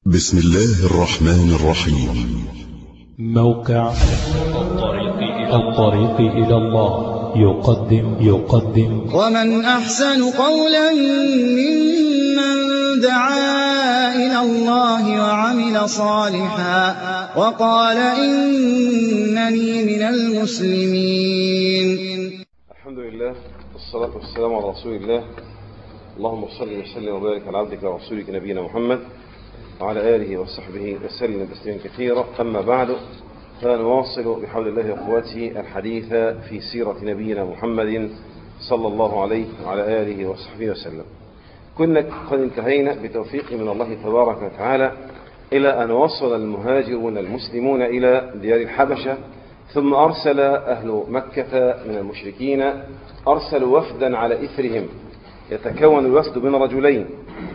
بسم الله الرحمن الرحيم موقع الطريق إلى, الطريق إلى الله يقدم يقدم ومن أحسن قولا ممن دعا إلى الله وعمل صالحا وقال إنني من المسلمين الحمد لله والصلاة والسلام على رسول الله اللهم صل وسلم وبارك على عبدك ورسولك نبينا محمد وعلى آله وصحبه وسلم تسليما كثيرا أما بعد فنواصل بحول الله وقوته الحديث في سيرة نبينا محمد صلى الله عليه وعلى آله وصحبه وسلم كنا قد انتهينا بتوفيق من الله تبارك وتعالى إلى أن وصل المهاجرون المسلمون إلى ديار الحبشة ثم أرسل أهل مكة من المشركين أرسلوا وفدا على إثرهم يتكون الوفد من رجلين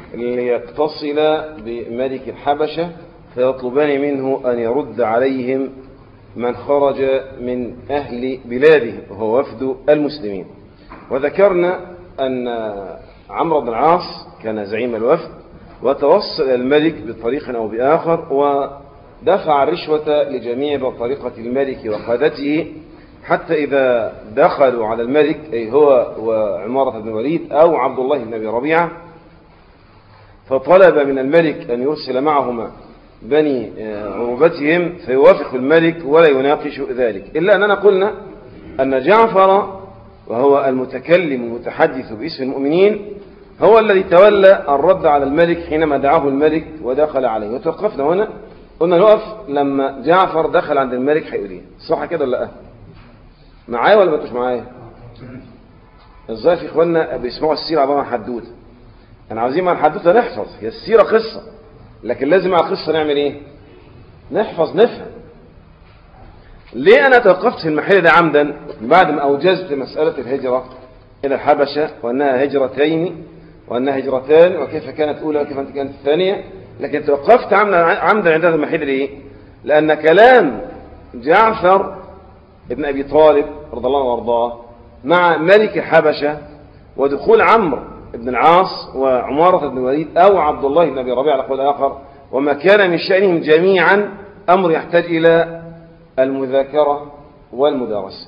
ليتصل بملك الحبشة فيطلبان منه أن يرد عليهم من خرج من أهل بلاده وهو وفد المسلمين وذكرنا أن عمرو بن العاص كان زعيم الوفد وتوصل الملك بطريق أو بآخر ودفع الرشوة لجميع بطريقة الملك وقادته حتى إذا دخلوا على الملك أي هو وعمارة بن الوليد أو عبد الله بن أبي ربيعة فطلب من الملك أن يرسل معهما بني عروبتهم فيوافق الملك ولا يناقش ذلك إلا أننا قلنا أن جعفر وهو المتكلم المتحدث باسم المؤمنين هو الذي تولى الرد على الملك حينما دعاه الملك ودخل عليه وتوقفنا هنا قلنا نقف لما جعفر دخل عند الملك هيقول صح كده ولا لا معايا ولا ما انتوش معايا ازاي في اخواننا بيسمعوا السيره عباره عن حدوته احنا عاوزين مع الحدوته نحفظ هي السيره قصه لكن لازم مع القصه نعمل ايه نحفظ نفهم ليه انا توقفت في المحل ده عمدا بعد ما اوجزت مساله الهجره الى الحبشه وانها هجرتين وانها هجرتان وكيف كانت اولى وكيف كانت الثانيه لكن توقفت عمدا عند هذا المحل ليه لان كلام جعفر ابن أبي طالب رضي الله عنه وارضاه مع ملك الحبشة ودخول عمرو بن العاص وعمارة بن الوليد أو عبد الله بن أبي ربيعة على قول آخر وما كان من شأنهم جميعا أمر يحتاج إلى المذاكرة والمدارسة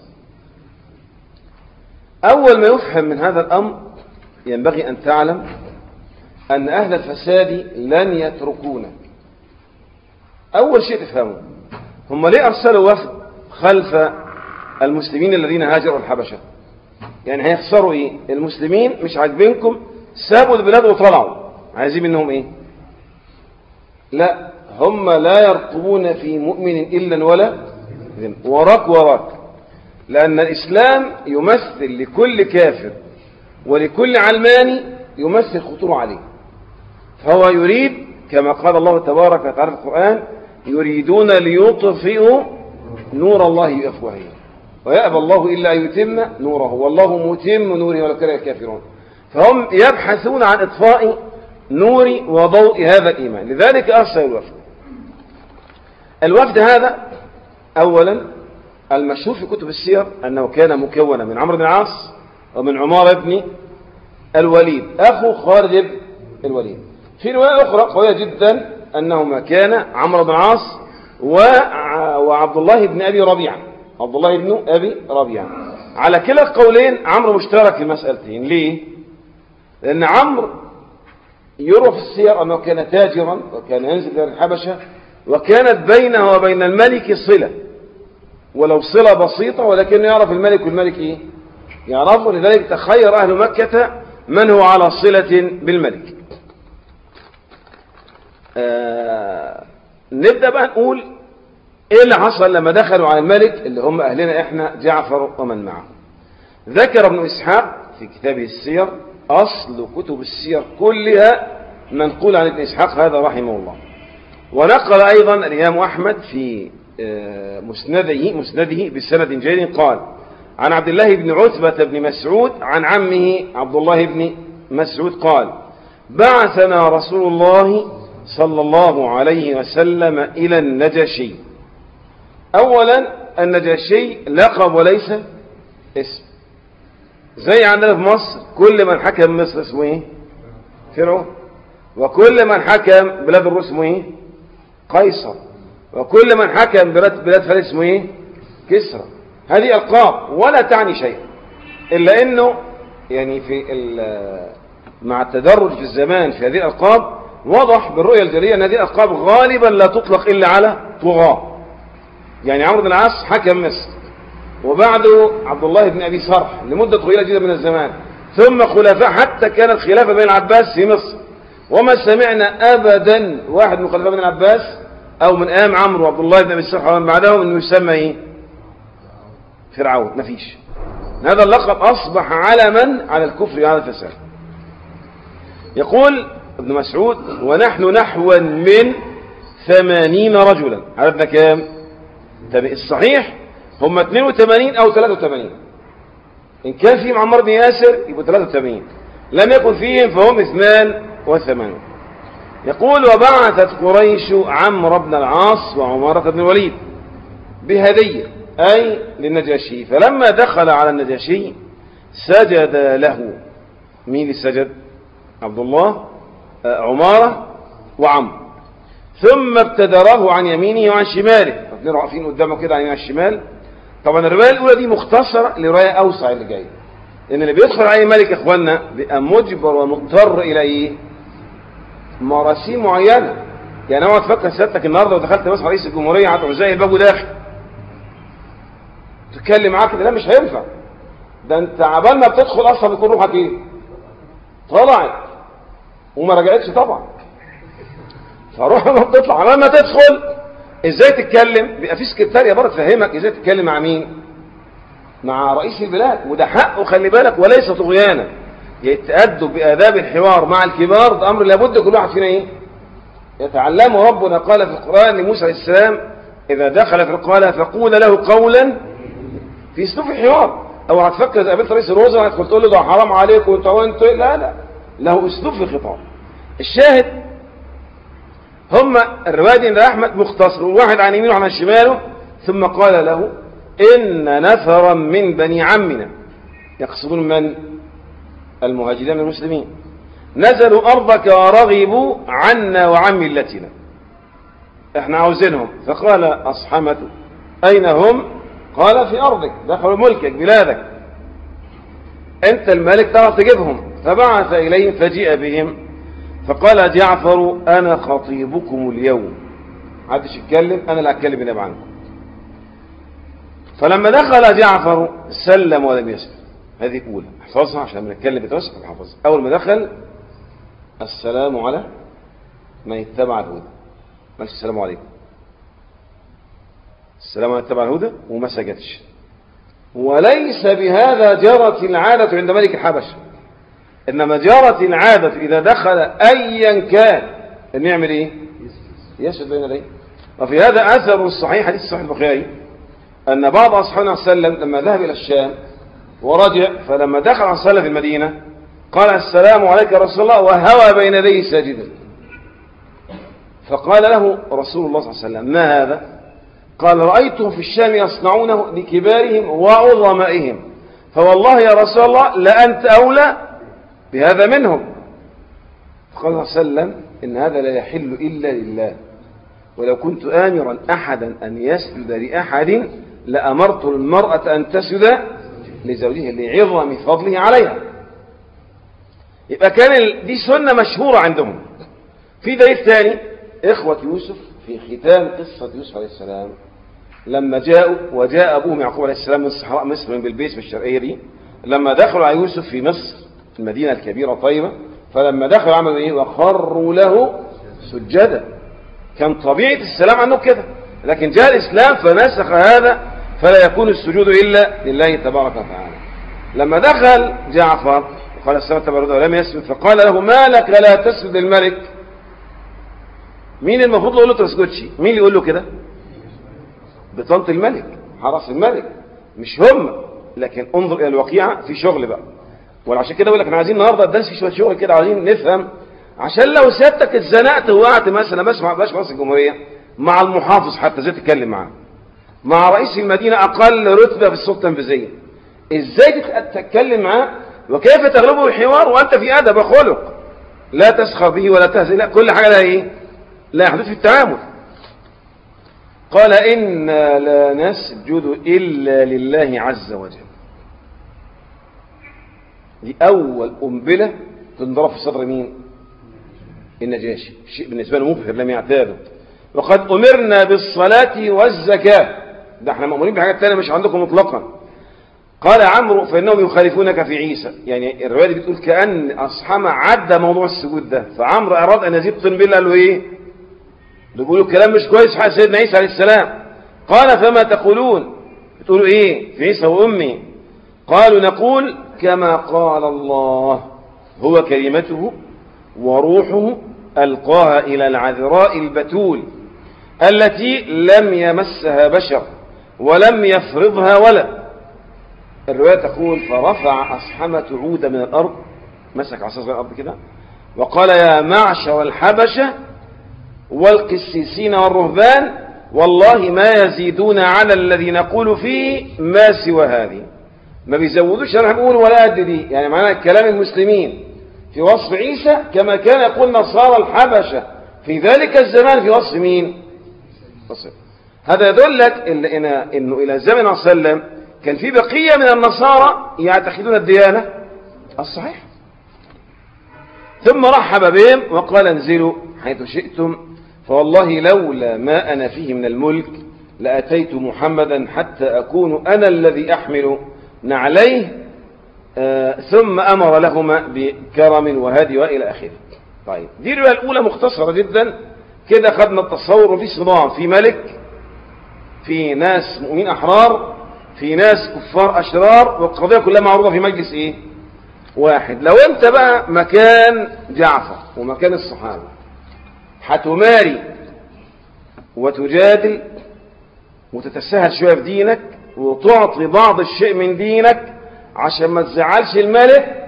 أول ما يفهم من هذا الأمر ينبغي أن تعلم أن أهل الفساد لن يتركونك أول شيء تفهمه هم ليه أرسلوا وفد خلف المسلمين الذين هاجروا الحبشة يعني هيخسروا ايه المسلمين مش عاجبينكم سابوا البلاد وطلعوا عايزين منهم ايه لا هم لا يرقبون في مؤمن إلا ولا وراك وراك لأن الإسلام يمثل لكل كافر ولكل علماني يمثل خطوره عليه فهو يريد كما قال الله تبارك وتعالى في القرآن يريدون ليطفئوا نور الله بأفواههم ويأبى الله إلا أن يتم نوره والله متم نوره ولو كره الكافرون فهم يبحثون عن إطفاء نور وضوء هذا الإيمان لذلك أرسل الوفد الوفد هذا أولا المشهور في كتب السير أنه كان مكونا من عمرو بن العاص ومن عمار بن الوليد أخو خالد بن الوليد في رواية أخرى قوية جدا أنهما كان عمرو بن العاص وعبد الله بن أبي ربيعة عبد الله بن أبي ربيعة على كلا القولين عمرو مشترك في مسألتين ليه؟ لأن عمرو يروى في السير أنه كان تاجرا وكان ينزل إلى الحبشة وكانت بينه وبين الملك صلة ولو صلة بسيطة ولكن يعرف الملك والملك إيه؟ يعرفه لذلك تخير أهل مكة من هو على صلة بالملك آه نبدأ بقى نقول ايه اللي حصل لما دخلوا على الملك اللي هم اهلنا احنا جعفر ومن معه ذكر ابن اسحاق في كتابه السير اصل كتب السير كلها منقول عن ابن اسحاق هذا رحمه الله ونقل ايضا الامام احمد في مسنده مسنده بسند جيد قال عن عبد الله بن عتبة بن مسعود عن عمه عبد الله بن مسعود قال بعثنا رسول الله صلى الله عليه وسلم إلى النجشي أولا النجاشي لقب وليس اسم زي عندنا في مصر كل من حكم مصر اسمه ايه فرعون وكل من حكم بلاد الروس اسمه ايه قيصر وكل من حكم بلاد بلاد فارس اسمه ايه كسرى هذه القاب ولا تعني شيء الا انه يعني في ال- مع التدرج في الزمان في هذه الالقاب وضح بالرؤيه الجليه ان هذه الالقاب غالبا لا تطلق الا على طغاه يعني عمرو بن العاص حكم مصر وبعده عبد الله بن ابي صرح لمده طويله جدا من الزمان ثم خلفاء حتى كانت خلافه بين العباس في مصر وما سمعنا ابدا واحد من خلفاء بن العباس او من ايام عمرو وعبد الله بن ابي صرح ومن بعدهم انه يسمى ايه فرعون مفيش هذا اللقب اصبح علما على الكفر وعلى الفساد يقول ابن مسعود ونحن نحوا من ثمانين رجلا عددنا كام طب الصحيح هم 82 او 83 ان كان فيهم عمار بن ياسر يبقوا 83 لم يكن فيهم فهم 82 يقول وبعثت قريش عمرو بن العاص وعمارة بن الوليد بهدية أي للنجاشي فلما دخل على النجاشي سجد له مين اللي سجد عبد الله آه، عمارة وعمرو ثم ابتدره عن يمينه وعن شماله الاثنين واقفين قدامه كده عن يمين الشمال طبعا الروايه الاولى دي مختصره لروايه اوسع اللي جايه لان اللي بيدخل عليه ملك يا اخوانا بيبقى مجبر ومضطر الى ايه مراسيم معينه يعني اوعى تفكر سيادتك النهارده لو دخلت مثلا رئيس الجمهوريه هتروح زي الباب وداخل تتكلم معاه كده لا مش هينفع ده انت عبال ما بتدخل اصلا بيكون روحك ايه طلعت وما رجعتش طبعا فروح لما بتطلع عمال ما تدخل ازاي تتكلم بيبقى في سكرتارية بره تفهمك ازاي تتكلم مع مين مع رئيس البلاد وده حقه خلي بالك وليس طغيانا يتأدب بآداب الحوار مع الكبار ده أمر لابد كل واحد فينا إيه يتعلمه ربنا قال في القرآن لموسى عليه السلام إذا دخل في القالة فقول له قولا في اسلوب الحوار أو هتفكر إذا قابلت رئيس الوزراء هتدخل تقول له ده حرام عليك وانت وانت لا لا له اسلوب في الخطاب الشاهد هم الرواية دي عند أحمد مختصر واحد عن يمينه وعن شماله ثم قال له إن نفرا من بني عمنا يقصدون من المهاجرين من المسلمين نزلوا أرضك ورغبوا عنا وعن ملتنا احنا عاوزينهم فقال أصحمة أين هم قال في أرضك دخلوا ملكك بلادك أنت الملك تعرف تجيبهم فبعث إليهم فجيء بهم فقال جعفر أنا خطيبكم اليوم محدش يتكلم أنا اللي هتكلم النبي عنكم فلما دخل جعفر سلم ولم يسلم هذه أولى احفظها عشان بنتكلم بتوسع احفظها أول ما دخل السلام على من اتبع الهدى مالش السلام عليكم السلام على اتبع الهدى وما سجدش وليس بهذا جرت العادة عند ملك الحبشة إنما جرت العادة إذا دخل أيا كان أن يعمل إيه يسجد بين يديه وفي هذا أثر الصحيح حديث صحيح البخاري أن بعض أصحابنا صلى الله عليه وسلم لما ذهب إلى الشام ورجع فلما دخل على صلى في المدينة قال السلام عليك يا رسول الله وهوى بين يديه ساجدا فقال له رسول الله صلى الله عليه وسلم ما هذا قال رأيتهم في الشام يصنعونه لكبارهم وعظمائهم فوالله يا رسول الله لأنت أولى بهذا منهم قال صلى الله عليه وسلم إن هذا لا يحل إلا لله ولو كنت آمرا أحدا أن يسجد لأحد لأمرت المرأة أن تسجد لزوجها لعظم فضله عليها يبقى كان ال- دي سنة مشهورة عندهم في دليل ثاني إخوة يوسف في ختام قصة يوسف عليه السلام لما جاءوا وجاء أبوهم يعقوب عليه السلام من صحراء مصر من بلبيس بالشرقية دي لما دخلوا على يوسف في مصر المدينة الكبيرة طيبة فلما دخلوا عملوا إيه وخروا له سجدا كان طبيعة السلام عنه كده لكن جاء الإسلام فنسخ هذا فلا يكون السجود إلا لله تبارك وتعالى لما دخل جعفر وقال السلام تبارك ولم يسجد فقال له ما لك لا تسجد للملك مين المفروض يقول له تسجدش مين اللي يقول له كده بطانة الملك حرس الملك مش هم لكن انظر الى الواقعة في شغل بقى وعشان كده بقول لك احنا عايزين النهارده الدرس في شويه شغل كده عايزين نفهم عشان لو سيادتك اتزنقت وقعت مثلا بسمع باش مصر الجمهوريه مع المحافظ حتى ازاي تتكلم معاه مع رئيس المدينه اقل رتبه في السلطه التنفيذيه ازاي تت- تتكلم معاه وكيف تغلبه الحوار وانت في ادب وخلق لا تسخر به ولا تهزئ لا كل حاجة لها ايه لا يحدث في التعامل قال إنا لا نسجد إلا لله عز وجل دي أول قنبلة تنضرب في صدر مين النجاشي شيء بالنسبة له مبهر لم يعتاده وقد أمرنا بالصلاة والزكاة ده احنا مأمورين بحاجات تانية مش عندكم مطلقا قال عمرو فإنهم يخالفونك في عيسى يعني الرواية دي بتقول كأن أصحابه عدى موضوع السجود ده فعمرو أراد أن يزيد طنبيل قال له إيه بيقولوا كلام مش كويس حق سيدنا عيسى عليه السلام قال فما تقولون بتقولوا إيه في عيسى وأمي قالوا نقول كما قال الله هو كلمته وروحه ألقاها إلى العذراء البتول التي لم يمسها بشر ولم يفرضها ولد الرواية تقول فرفع أصحمة عودة من الأرض مسك عصا صغير الأرض كده وقال يا معشر الحبشة والقسيسين والرهبان والله ما يزيدون على الذي نقول فيه ما سوى هذه ما بيزودوش انا بقول ولا قد دي يعني معناها كلام المسلمين في وصف عيسى كما كان يقول نصارى الحبشة في ذلك الزمان في وصف مين وصف. هذا يدلك إن انه الى زمن صلى الله عليه وسلم كان في بقية من النصارى يعتقدون الديانة الصحيح ثم رحب بهم وقال انزلوا حيث شئتم فوالله لولا ما أنا فيه من الملك لأتيت محمدا حتى أكون أنا الذي أحمل نعليه آه ثم أمر لهما بكرم وهدي وإلى آخره طيب دي الرواية الأولى مختصرة جدا كده خدنا التصور في صدام في ملك في ناس مؤمنين أحرار في ناس كفار أشرار والقضية كلها معروضة في مجلس إيه واحد لو أنت بقى مكان جعفر ومكان الصحابة هتماري وتجادل وتتساهل شوية في دينك وتعطي بعض الشيء من دينك عشان ما تزعلش الملك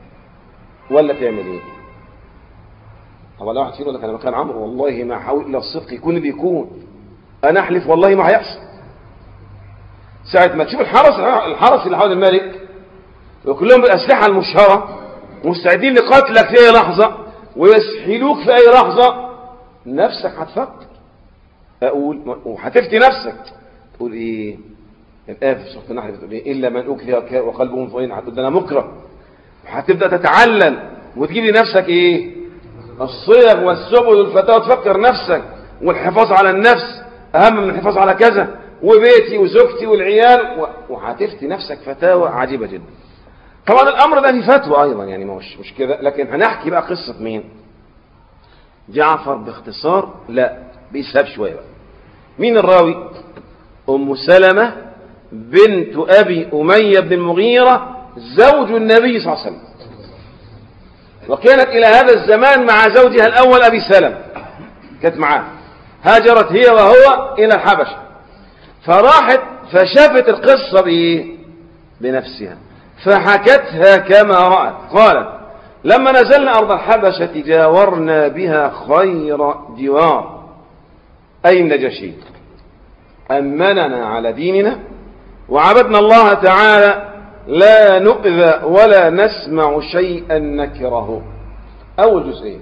ولا تعمل ايه طبعا لو واحد فينا يقول لك انا مكان عمرو والله ما حاول الى الصدق يكون بيكون انا احلف والله ما هيحصل ساعة ما تشوف الحرس الحرس اللي حول الملك وكلهم بالاسلحه المشهره مستعدين لقتلك في اي لحظه ويسحلوك في اي لحظه نفسك هتفكر اقول وهتفتي نفسك تقول ايه الآية في سورة النحل بتقول إيه إلا من أكره وقلبه مطمئن هتقول ده أنا مكره هتبدأ تتعلل وتجيب لنفسك إيه الصيغ والسبل والفتاوى تفكر نفسك والحفاظ على النفس أهم من الحفاظ على كذا وبيتي وزوجتي والعيال وهتفتي نفسك فتاوى عجيبة جدا طبعا الأمر ده في فتوى أيضا يعني مش مش كده لكن هنحكي بقى قصة مين جعفر باختصار لا بيسهب شوية بقى مين الراوي أم سلمة بنت أبي أمية بن المغيرة زوج النبي صلى الله عليه وسلم وكانت إلى هذا الزمان مع زوجها الأول أبي سلم كانت معاه هاجرت هي وهو إلى الحبشة فراحت فشافت القصة بإيه؟ بنفسها فحكتها كما رأت قالت لما نزلنا أرض الحبشة جاورنا بها خير جوار أي النجشي أمننا على ديننا وعبدنا الله تعالى لا نؤذى ولا نسمع شيئا نكره أول جزئين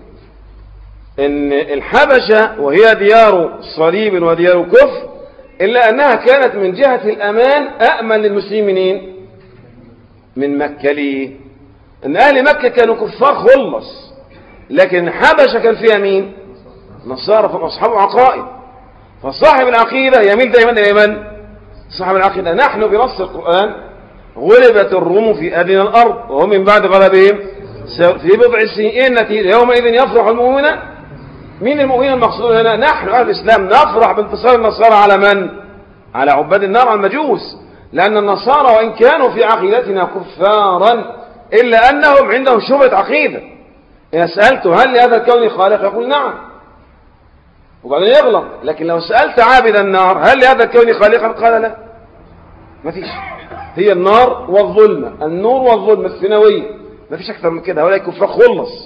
إن الحبشة وهي ديار صليب وديار كفر إلا أنها كانت من جهة الأمان أأمن للمسلمين من مكة ليه إن أهل مكة كانوا كفار خلص لكن الحبشة كان فيها مين نصارى فهم أصحاب عقائد فصاحب العقيدة يميل دائما إلى من صاحب العقيدة نحن بنص القرآن غلبت الروم في أدنى الأرض وهم من بعد غلبهم في بضع سنين يومئذ يفرح المؤمنون مين المؤمنين المقصود هنا نحن أهل الإسلام نفرح بانتصار النصارى على من على عباد النار على المجوس لأن النصارى وإن كانوا في عقيدتنا كفارا إلا أنهم عندهم شبهة عقيدة إذا سألته هل لهذا الكون خالق يقول نعم وبعدين يغلط لكن لو سألت عابد النار هل لهذا الكون خالقا قال لا ما فيش هي النار والظلمة النور والظلمة الثانوية ما فيش أكثر من كده ولا كفر خلص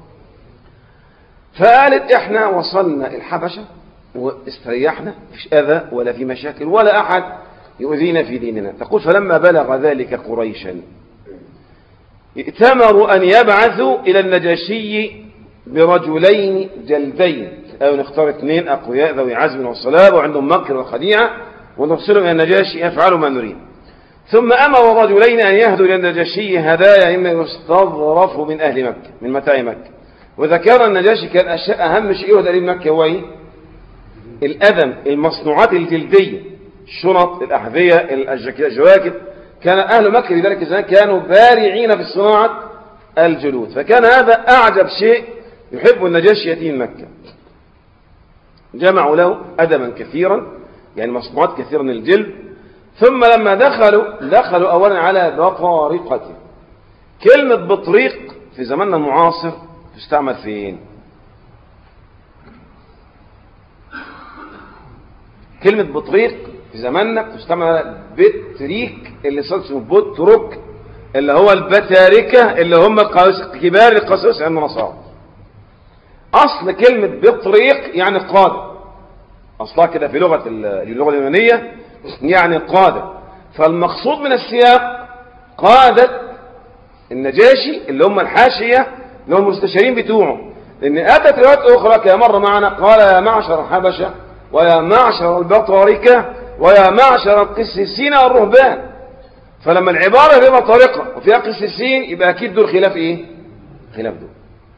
فقالت احنا وصلنا الحبشة واستريحنا فيش أذى ولا في مشاكل ولا أحد يؤذينا في ديننا تقول فلما بلغ ذلك قريشا ائتمروا أن يبعثوا إلى النجاشي برجلين جلدين أو نختار اثنين أقوياء ذوي عزم وصلابة وعندهم مكر وخديعة ونرسلهم إلى النجاشي يفعلوا ما نريد ثم أمر الرجلين أن يهدوا إلى النجاشي هدايا مما يستظرف من أهل مكة من متاع مكة وإذا كان النجاشي كان أشياء أهم شيء يهدى إلى مكة هو إيه؟ الأدم المصنوعات الجلدية الشنط الأحذية الجواكت كان أهل مكة في ذلك الزمان كانوا بارعين في صناعة الجلود فكان هذا أعجب شيء يحب النجاشي يأتي من مكة جمعوا له أدما كثيرا يعني مصنوعات كثيرة من الجلد ثم لما دخلوا دخلوا أولا على بطارقة كلمة بطريق في زماننا المعاصر تستعمل فين كلمة بطريق في زماننا تستعمل على بتريك اللي صار اسمه بطرك اللي هو البتاركة اللي هم كبار القصص عند النصارى أصل كلمة بطريق يعني قادة أصلها كده في لغة اللغة اليونانية يعني قادة فالمقصود من السياق قادة النجاشي اللي هم الحاشية اللي هم المستشارين بتوعه لأن أتت روايات أخرى كما مر معنا قال يا معشر الحبشة ويا معشر البطاركة ويا معشر القسيسين والرهبان فلما العبارة فيها طريقة وفيها قسيسين يبقى أكيد دول خلاف إيه خلاف دول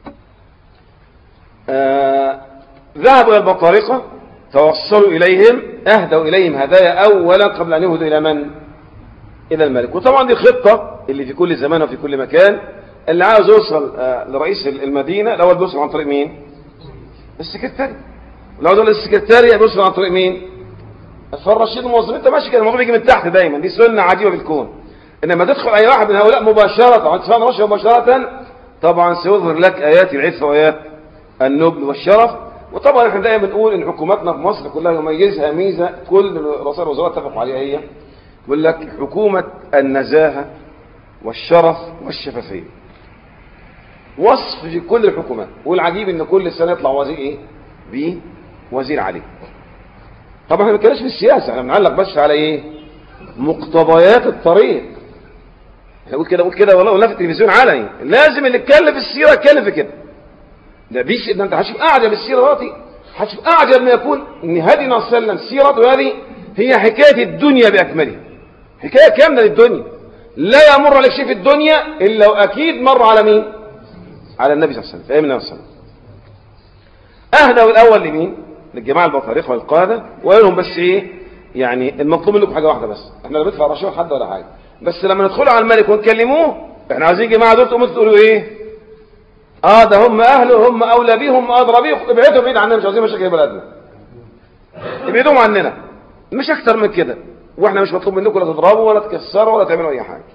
آه ذهبوا إلى البطارقة توصلوا إليهم أهدوا إليهم هدايا أولا قبل أن يهدوا إلى من إلى الملك وطبعا دي خطة اللي في كل زمان وفي كل مكان اللي عاوز يوصل آه لرئيس المدينة الأول بيوصل عن طريق مين السكرتاري لو دول السكرتاري بيوصل عن طريق مين فالرشيد الموظفين انت ماشي كده الموضوع بيجي من تحت دايما دي سنة عجيبة في الكون انما تدخل اي واحد من هؤلاء مباشرة عن تفهم رشيد مباشرة طبعا سيظهر لك ايات العفة وايات النبل والشرف وطبعا احنا دايما بنقول ان حكوماتنا في مصر كلها يميزها ميزة كل رؤساء الوزراء اتفقوا عليها هي يقول لك حكومة النزاهة والشرف والشفافية وصف في كل الحكومات والعجيب ان كل سنة يطلع وزير ايه بيه وزير عليه طبعا احنا ما بنتكلمش في السياسة احنا بنعلق بس على ايه مقتضيات الطريق احنا نقول كده نقول كده والله ولا في التلفزيون علني لازم اللي يتكلم في السيرة يتكلم في كده ده بيش ده انت هتشوف اعجب السيرة دلوقتي هتشوف اعجب ما يكون ان هدينا صلى الله عليه وسلم سيرته هذه هي حكاية الدنيا باكملها حكاية كاملة للدنيا لا يمر عليك شيء في الدنيا الا واكيد مر على مين على النبي صلى الله عليه وسلم فاهم النبي صلى الله عليه وسلم اهدوا الاول لمين للجماعة البطارقة والقادة وقال لهم بس ايه يعني المطلوب منكم حاجة واحدة بس احنا لا بندفع رشوة حد ولا حاجة بس لما ندخلوا على الملك ونكلموه احنا عايزين جماعة دول تقوموا تقولوا ايه اه ده هم اهله هم اولى بيهم ادرى بيهم ابعدهم بعيد عننا مش عايزين مشاكل بلدنا ابعدهم عننا مش اكتر من كده واحنا مش مطلوب منكم لا تضربوا ولا تكسروا ولا تعملوا اي حاجة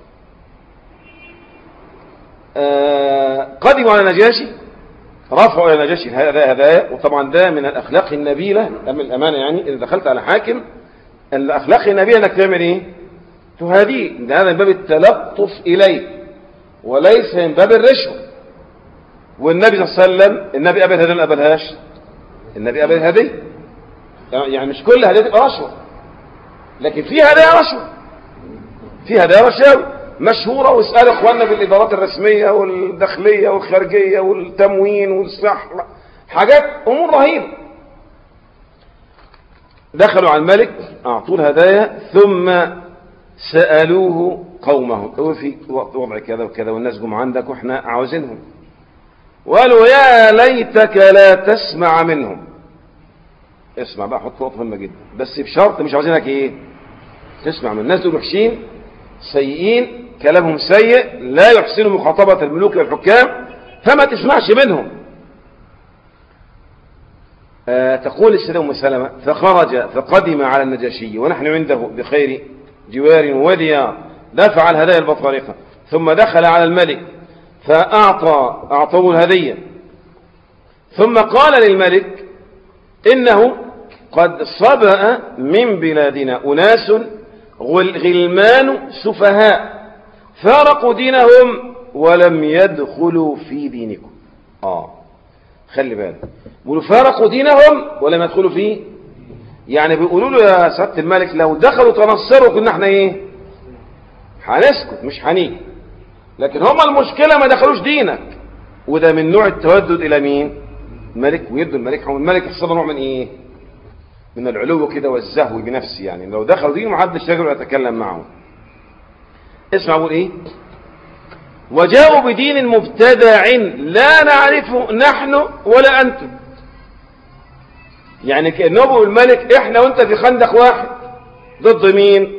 آه قدموا على نجاشي رفعوا الى نجاشي هذا هدايا وطبعا ده من الاخلاق النبيله من الامانه يعني اذا دخلت على حاكم الاخلاق النبيله انك تعمل ايه تهاديه ده هذا من باب التلطف اليه وليس من باب الرشوه والنبي صلى الله عليه وسلم النبي قبل هديه ما قبلهاش النبي قبل هديه يعني مش كل هديه تبقى رشوه لكن في هدايا رشوه في هدايا رشاوي مشهورة واسأل اخواننا في الادارات الرسمية والداخلية والخارجية والتموين والصحة حاجات امور رهيبة دخلوا على الملك اعطوه الهدايا ثم سألوه قومه هو في وضع كذا وكذا والناس جم عندك واحنا عاوزينهم وقالوا يا ليتك لا تسمع منهم اسمع بقى حط نقطة مهمة جدا بس بشرط مش عاوزينك ايه تسمع من الناس دول وحشين سيئين كلامهم سيء لا يحسنوا مخاطبة الملوك والحكام فما تسمعش منهم آه تقول السيدة أم سلمة فخرج فقدم على النجاشي ونحن عنده بخير جوار وديار دفع الهدايا البطارقة ثم دخل على الملك فأعطى أعطوه الهدية ثم قال للملك إنه قد صبأ من بلادنا أناس غلمان سفهاء فارقوا دينهم ولم يدخلوا في دينكم آه خلي بالك بيقولوا فارقوا دينهم ولم يدخلوا فيه يعني بيقولوا له يا سعاده الملك لو دخلوا تنصروا كنا احنا ايه هنسكت مش هنيجي لكن هم المشكلة ما دخلوش دينك وده من نوع التودد إلى مين الملك ويدوا الملك هو الملك يحصل نوع من إيه من العلو كده والزهو بنفسه يعني لو دخلوا دي محدش يقدر يتكلم معه اسمع بقول ايه وجاءوا بدين مبتدع لا نعرفه نحن ولا انتم يعني كأنه بيقول الملك احنا وانت في خندق واحد ضد مين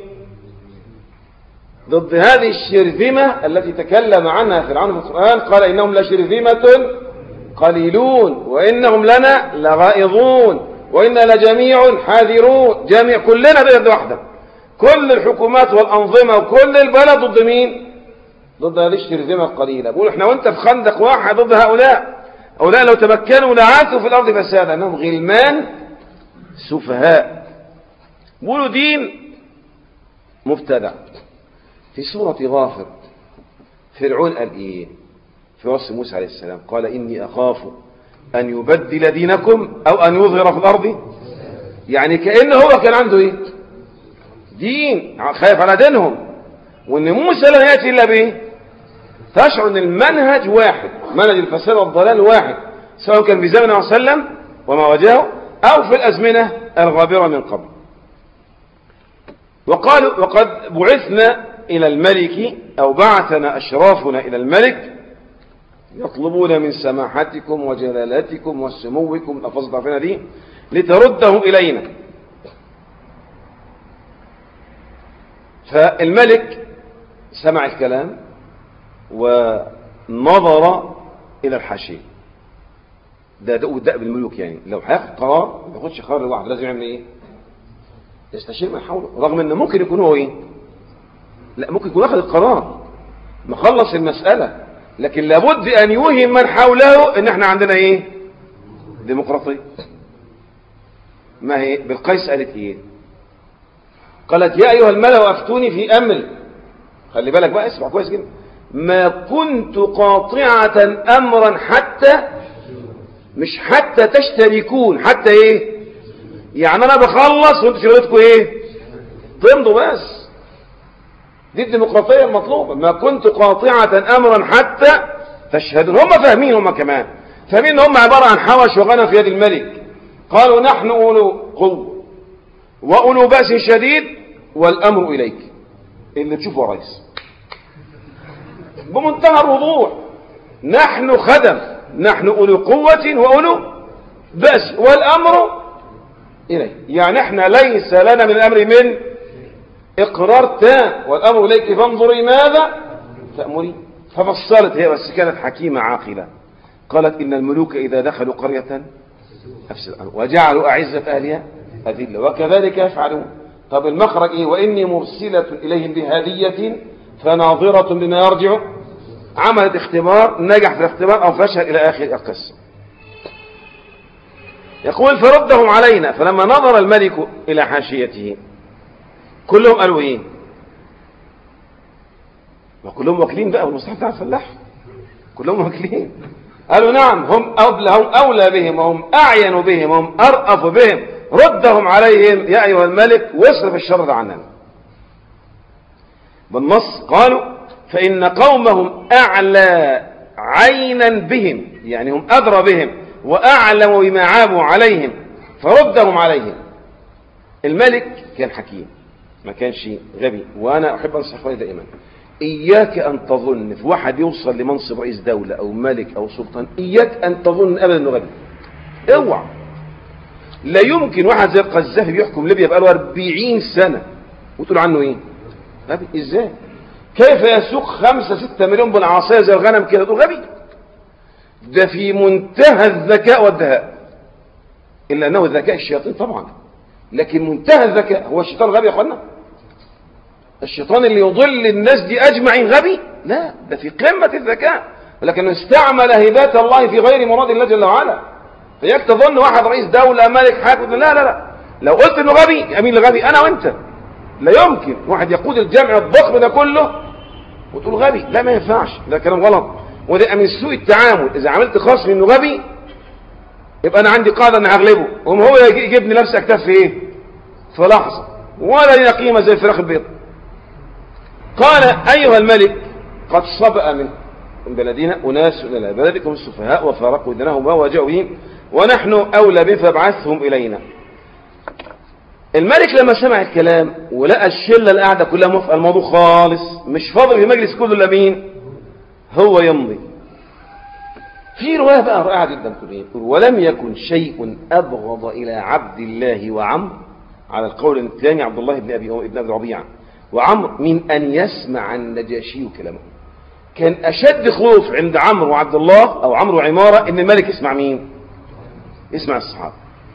ضد هذه الشرذمة التي تكلم عنها فرعون في القرآن قال إنهم لشرذمة قليلون وإنهم لنا لغائظون وإنا لجميع حاذرون جميع كلنا بلد واحدة كل الحكومات والأنظمة وكل البلد ضد مين ضد هذه الشرذمة القليلة بقول احنا وانت في خندق واحد ضد هؤلاء هؤلاء لو تمكنوا لعاثوا في الأرض فسادا أنهم غلمان سفهاء بقولوا دين مبتدع في سورة غافر فرعون قال ايه في وصف موسى عليه السلام قال إني أخاف أن يبدل دينكم أو أن يظهر في الأرض يعني كأنه هو كان عنده إيه دين خايف على دينهم وأن موسى لا يأتي إلا به تشعر أن المنهج واحد منهج الفساد والضلال واحد سواء كان في زمن وسلم وما واجهه أو في الأزمنة الغابرة من قبل وقالوا وقد بعثنا إلى الملك أو بعثنا أشرافنا إلى الملك يطلبون من سماحتكم وجلالتكم وسموكم لفظ ضعفنا دي لتردهم إلينا فالملك سمع الكلام ونظر إلى الحاشية ده ده ده بالملوك يعني لو هياخد قرار ما ياخدش قرار لوحده لازم يعمل ايه؟ يستشير من حوله رغم ان ممكن يكون هو ايه؟ لا ممكن يكون اخذ القرار مخلص المسألة لكن لابد ان يوهم من حوله ان احنا عندنا ايه؟ ديمقراطية ما هي بالقيس قالت ايه؟ قالت يا ايها الملأ افتوني في امري خلي بالك بقى اسمع كويس جدا ما كنت قاطعة امرا حتى مش حتى تشتركون حتى ايه يعني انا بخلص وانتوا شغلتكم ايه تمضوا بس دي الديمقراطية المطلوبة ما كنت قاطعة امرا حتى تشهدون هم فاهمين هم كمان فاهمين ان هم عبارة عن حوش وغنم في يد الملك قالوا نحن اولو قوة واولو بأس شديد والامر اليك اللي تشوفه يا ريس بمنتهى الوضوح نحن خدم نحن أولو قوة وأولو بأس والأمر إليه يعني احنا ليس لنا من الأمر من إقرار تام والأمر إليك فانظري ماذا تأمري ففصلت هي بس كانت حكيمة عاقلة قالت إن الملوك إذا دخلوا قرية أفسد وجعلوا أعزة أهلها أذلة وكذلك يفعلون طب المخرج إيه وإني مرسلة إليهم بهدية فناظرة بما يرجع عملت اختبار نجح في الاختبار أو فشل إلى آخر القصة يقول فردهم علينا فلما نظر الملك إلى حاشيته كلهم قالوا إيه وكلهم واكلين بقى والمصحف بتاع الفلاح كلهم واكلين قالوا نعم هم أولى, هم أولى بهم وهم أعين بهم وهم أرأف بهم ردهم عليهم يا أيها الملك واصرف الشر عننا بالنص قالوا فإن قومهم أعلى عينا بهم يعني هم أدرى بهم وأعلم بما عابوا عليهم فردهم عليهم الملك كان حكيم ما كانش غبي وأنا أحب أنصح إخواني دائما إياك أن تظن في واحد يوصل لمنصب رئيس دولة أو ملك أو سلطان إياك أن تظن أبدا أنه غبي اوعى لا يمكن واحد زي القذافي بيحكم ليبيا بقاله 40 سنة وتقول عنه إيه غبي إزاي كيف يسوق خمسة ستة مليون بالعصاية زي الغنم كده تقول غبي ده في منتهى الذكاء والدهاء إلا أنه ذكاء الشياطين طبعا لكن منتهى الذكاء هو الشيطان غبي يا أخوانا الشيطان اللي يضل الناس دي أجمعين غبي لا ده في قمة الذكاء ولكن استعمل هبات الله في غير مراد الله جل وعلا فياك تظن واحد رئيس دولة ملك حاكم لا لا لا لو قلت انه غبي امين الغبي انا وانت لا يمكن واحد يقود الجمع الضخم ده كله وتقول غبي لا ما ينفعش ده كلام غلط وده من سوء التعامل اذا عملت خصم انه غبي يبقى انا عندي قاعده ان هغلبه وهم هو يجيبني نفس اكتاف في ايه في لحظه ولا لنا قيمه زي الفراخ البيض قال ايها الملك قد صبأ منه من بلدنا أناس إلى بلدكم السفهاء وفارقوا دينهم وواجهوا بهم ونحن أولى بهم فابعثهم إلينا الملك لما سمع الكلام ولقى الشلة القاعدة كلها موافقة الموضوع خالص مش فاضل في مجلس كله إلا مين هو يمضي في رواية بقى رائعة جدا يقول ولم يكن شيء أبغض إلى عبد الله وعمر على القول الثاني عبد الله بن أبي ابن أبي ربيعة وعمر من أن يسمع النجاشي كلامه كان أشد خوف عند عمرو وعبد الله أو عمرو وعمارة إن الملك يسمع مين يسمع الصحابة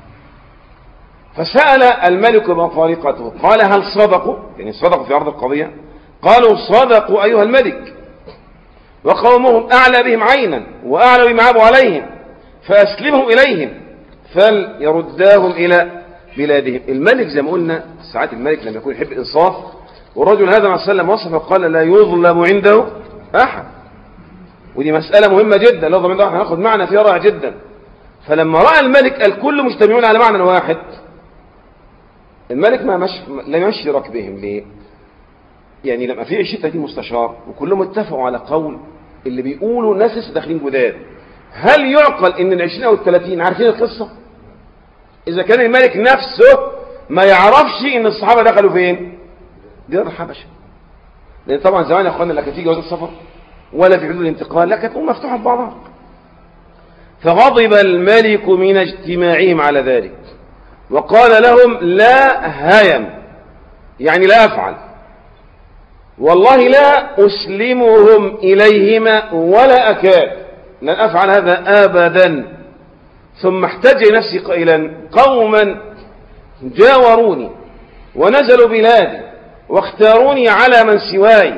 فسأل الملك ما طريقته قال هل صدقوا يعني صدقوا في عرض القضية قالوا صدقوا أيها الملك وقومهم أعلى بهم عينا وأعلى بما عابوا عليهم فأسلمهم إليهم فليرداهم إلى بلادهم الملك زي ما قلنا ساعات الملك لما يكون يحب الإنصاف والرجل هذا مع السلام وصف قال لا يظلم عنده أحد ودي مسألة مهمة جدا لا يظلم عنده أحد هناخد معنى فيها رائع جدا فلما رأى الملك الكل مجتمعون على معنى واحد الملك ما مش لم يمشي ركبهم ليه يعني لما في 20 30 مستشار وكلهم اتفقوا على قول اللي بيقولوا ناس لسه داخلين جداد هل يعقل ان ال 20 او ال 30 عارفين القصه اذا كان الملك نفسه ما يعرفش ان الصحابه دخلوا فين ديار الحبشه لان طبعا زمان يا اخوانا لا كانت في جواز السفر ولا في حدود الانتقال لا كانت امه مفتوحه ببعضها فغضب الملك من اجتماعهم على ذلك وقال لهم لا هيم يعني لا افعل والله لا أسلمهم إليهما ولا أكاد لن أفعل هذا أبدا ثم احتج نفسي قائلا قوما جاوروني ونزلوا بلادي واختاروني على من سواي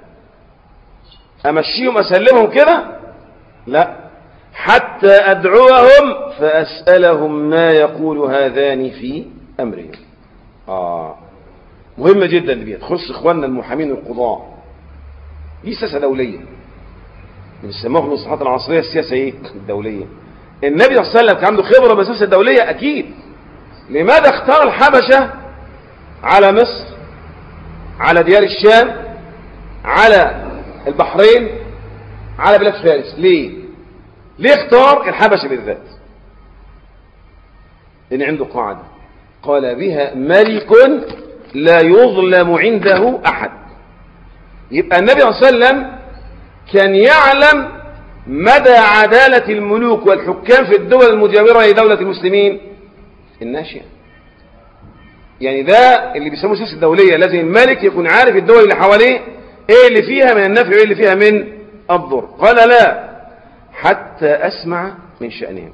أمشيهم أسلمهم كده لا حتى أدعوهم فأسألهم ما يقول هذان في أمرهم آه مهمة جدا دي تخص اخواننا المحامين القضاء دي سياسة دولية بنسموها في المصطلحات العصرية السياسة ايه الدولية النبي صلى الله عليه وسلم كان عنده خبرة بالسياسة الدولية اكيد لماذا اختار الحبشة على مصر على ديار الشام على البحرين على بلاد فارس ليه ليه اختار الحبشة بالذات لان عنده قاعدة قال بها ملك لا يظلم عنده أحد يبقى النبي صلى الله عليه وسلم كان يعلم مدى عدالة الملوك والحكام في الدول المجاورة لدولة المسلمين الناشئة يعني ده اللي بيسموه السياسة الدولية لازم الملك يكون عارف الدول اللي حواليه ايه اللي فيها من النفع وايه اللي فيها من الضر قال لا حتى اسمع من شأنهم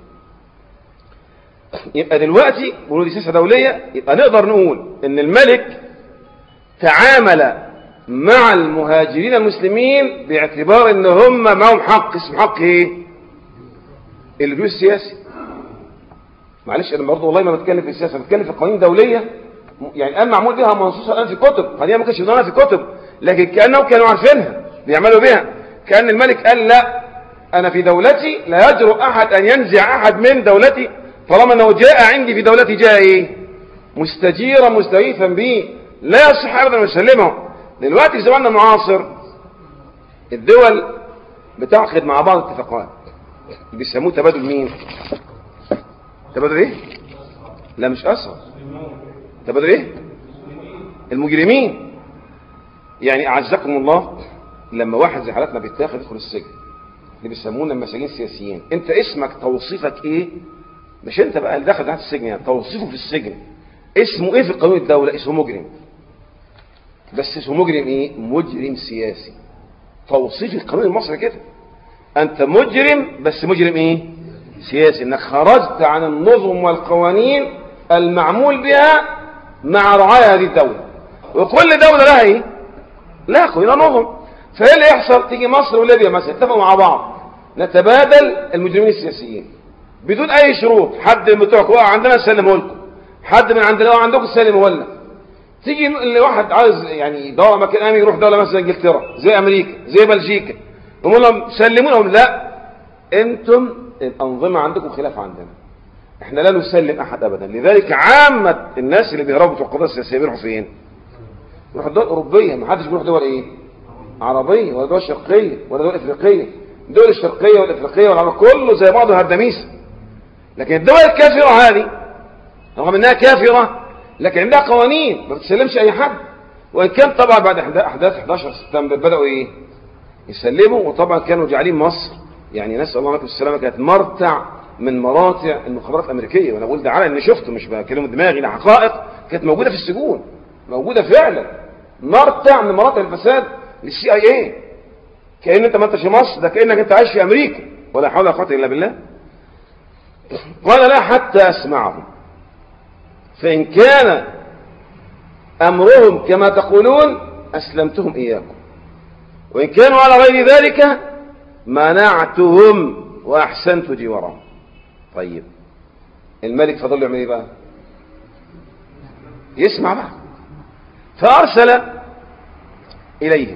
يبقى دلوقتي بنقول دي سياسة دولية يبقى نقدر نقول ان الملك تعامل مع المهاجرين المسلمين باعتبار ان هم معهم حق اسم حق ايه الوجود السياسي معلش انا برضه والله ما بتكلم في السياسه بتكلم في قوانين دوليه يعني الان معمول بها منصوصه الان في كتب قضيه ما كانش يضمنها في كتب لكن كانهم كانوا عارفينها بيعملوا بها كان الملك قال لا انا في دولتي لا يجرؤ احد ان ينزع احد من دولتي طالما انه جاء عندي في دولتي جاء ايه مستجيرا مستغيثا به لا يصح ابدا ان يسلمه دلوقتي في زماننا المعاصر الدول بتعقد مع بعض اتفاقات بيسموه تبادل مين تبادل ايه لا مش اسرى تبادل ايه المجرمين يعني اعزكم الله لما واحد زي حالتنا بيتاخد يدخل السجن اللي بيسمونا المساجين السياسيين انت اسمك توصيفك ايه مش انت بقى اللي داخل تحت السجن يعني توصيفه في السجن اسمه ايه في قانون الدولة اسمه مجرم بس اسمه مجرم ايه مجرم سياسي توصيف القانون المصري كده انت مجرم بس مجرم ايه سياسي انك خرجت عن النظم والقوانين المعمول بها مع رعايا هذه الدولة وكل دولة لها ايه لا لها نظم فايه اللي يحصل تيجي مصر وليبيا مثلا اتفقوا مع بعض نتبادل المجرمين السياسيين بدون اي شروط حد من بتوعك وقع عندنا نسلمه لكم حد من عندنا وقع عندكم سلمه لنا تيجي اللي واحد عايز يعني يدور مكان امن يروح دوله مثلا انجلترا زي امريكا زي بلجيكا يقول لهم سلموا لهم لا انتم الانظمه عندكم خلاف عندنا احنا لا نسلم احد ابدا لذلك عامه الناس اللي بيهربوا بتوع القضايا السياسيه بيروحوا فين؟ بيروحوا الدول الاوروبيه ما حدش بيروح دول ايه؟ عربيه ولا دول شرقيه ولا دول افريقيه الدول الشرقية والإفريقية والعرب كله زي بعضه هردميس لكن الدول الكافرة هذه رغم أنها كافرة لكن عندها قوانين ما بتسلمش أي حد وإن كان طبعا بعد أحداث 11 سبتمبر بدأوا إيه يسلموا وطبعا كانوا جعلين مصر يعني نسأل الله عليكم السلامة كانت مرتع من مراتع المخابرات الأمريكية وأنا بقول ده على إني شفته مش بكلمه دماغي ده حقائق كانت موجودة في السجون موجودة فعلا مرتع من مراتع الفساد للسي اي اي كأن انت ما انتش في مصر ده كأنك انت عايش في امريكا ولا حول ولا قوه الا بالله قال لا حتى اسمعهم فان كان امرهم كما تقولون اسلمتهم اياكم وان كانوا على غير ذلك منعتهم واحسنت جوارهم طيب الملك فضل يعمل ايه بقى يسمع بقى فارسل اليهم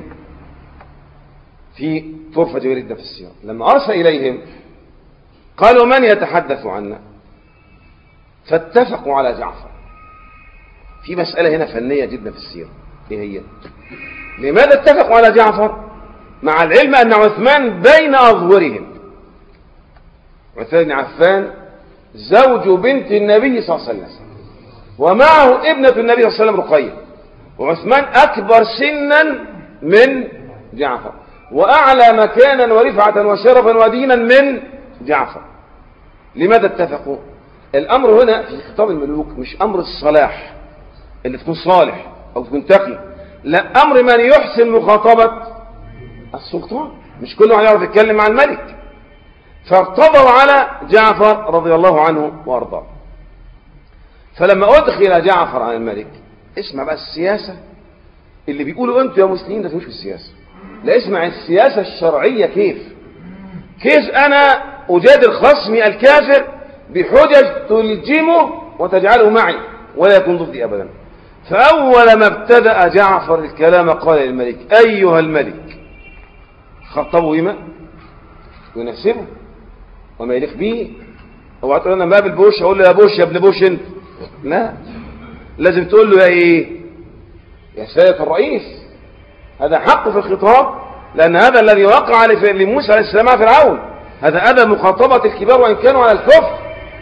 في طرفة جويرية في السيرة لما أرسل إليهم قالوا من يتحدث عنا فاتفقوا على جعفر في مسألة هنا فنية جدا في السيرة إيه هي لماذا اتفقوا على جعفر مع العلم أن عثمان بين أظهرهم عثمان بن عفان زوج بنت النبي صلى الله عليه وسلم ومعه ابنة النبي صلى الله عليه وسلم رقية وعثمان أكبر سنا من جعفر وأعلى مكانا ورفعة وشرفا ودينا من جعفر لماذا اتفقوا الأمر هنا في خطاب الملوك مش أمر الصلاح اللي تكون صالح أو تكون تقي لا أمر من يحسن مخاطبة السلطان مش كله هيعرف يتكلم مع الملك فارتضوا على جعفر رضي الله عنه وارضاه فلما أدخل جعفر على الملك اسمع بقى السياسة اللي بيقولوا انتوا يا مسلمين ده مش في السياسة لا اسمع السياسة الشرعية كيف كيف أنا أجادل خصمي الكافر بحجج تلجمه وتجعله معي ولا يكون ضدي أبدا فأول ما ابتدأ جعفر الكلام قال للملك أيها الملك خطبه بما يناسبه وما يليق به اوعى تقول انا ما بالبوش اقول له يا بوش يا ابن بوش انت لا لازم تقول له يا ايه يا سيادة الرئيس هذا حق في الخطاب لأن هذا الذي وقع لموسى عليه السلام مع فرعون هذا أدى مخاطبة الكبار وإن كانوا على الكفر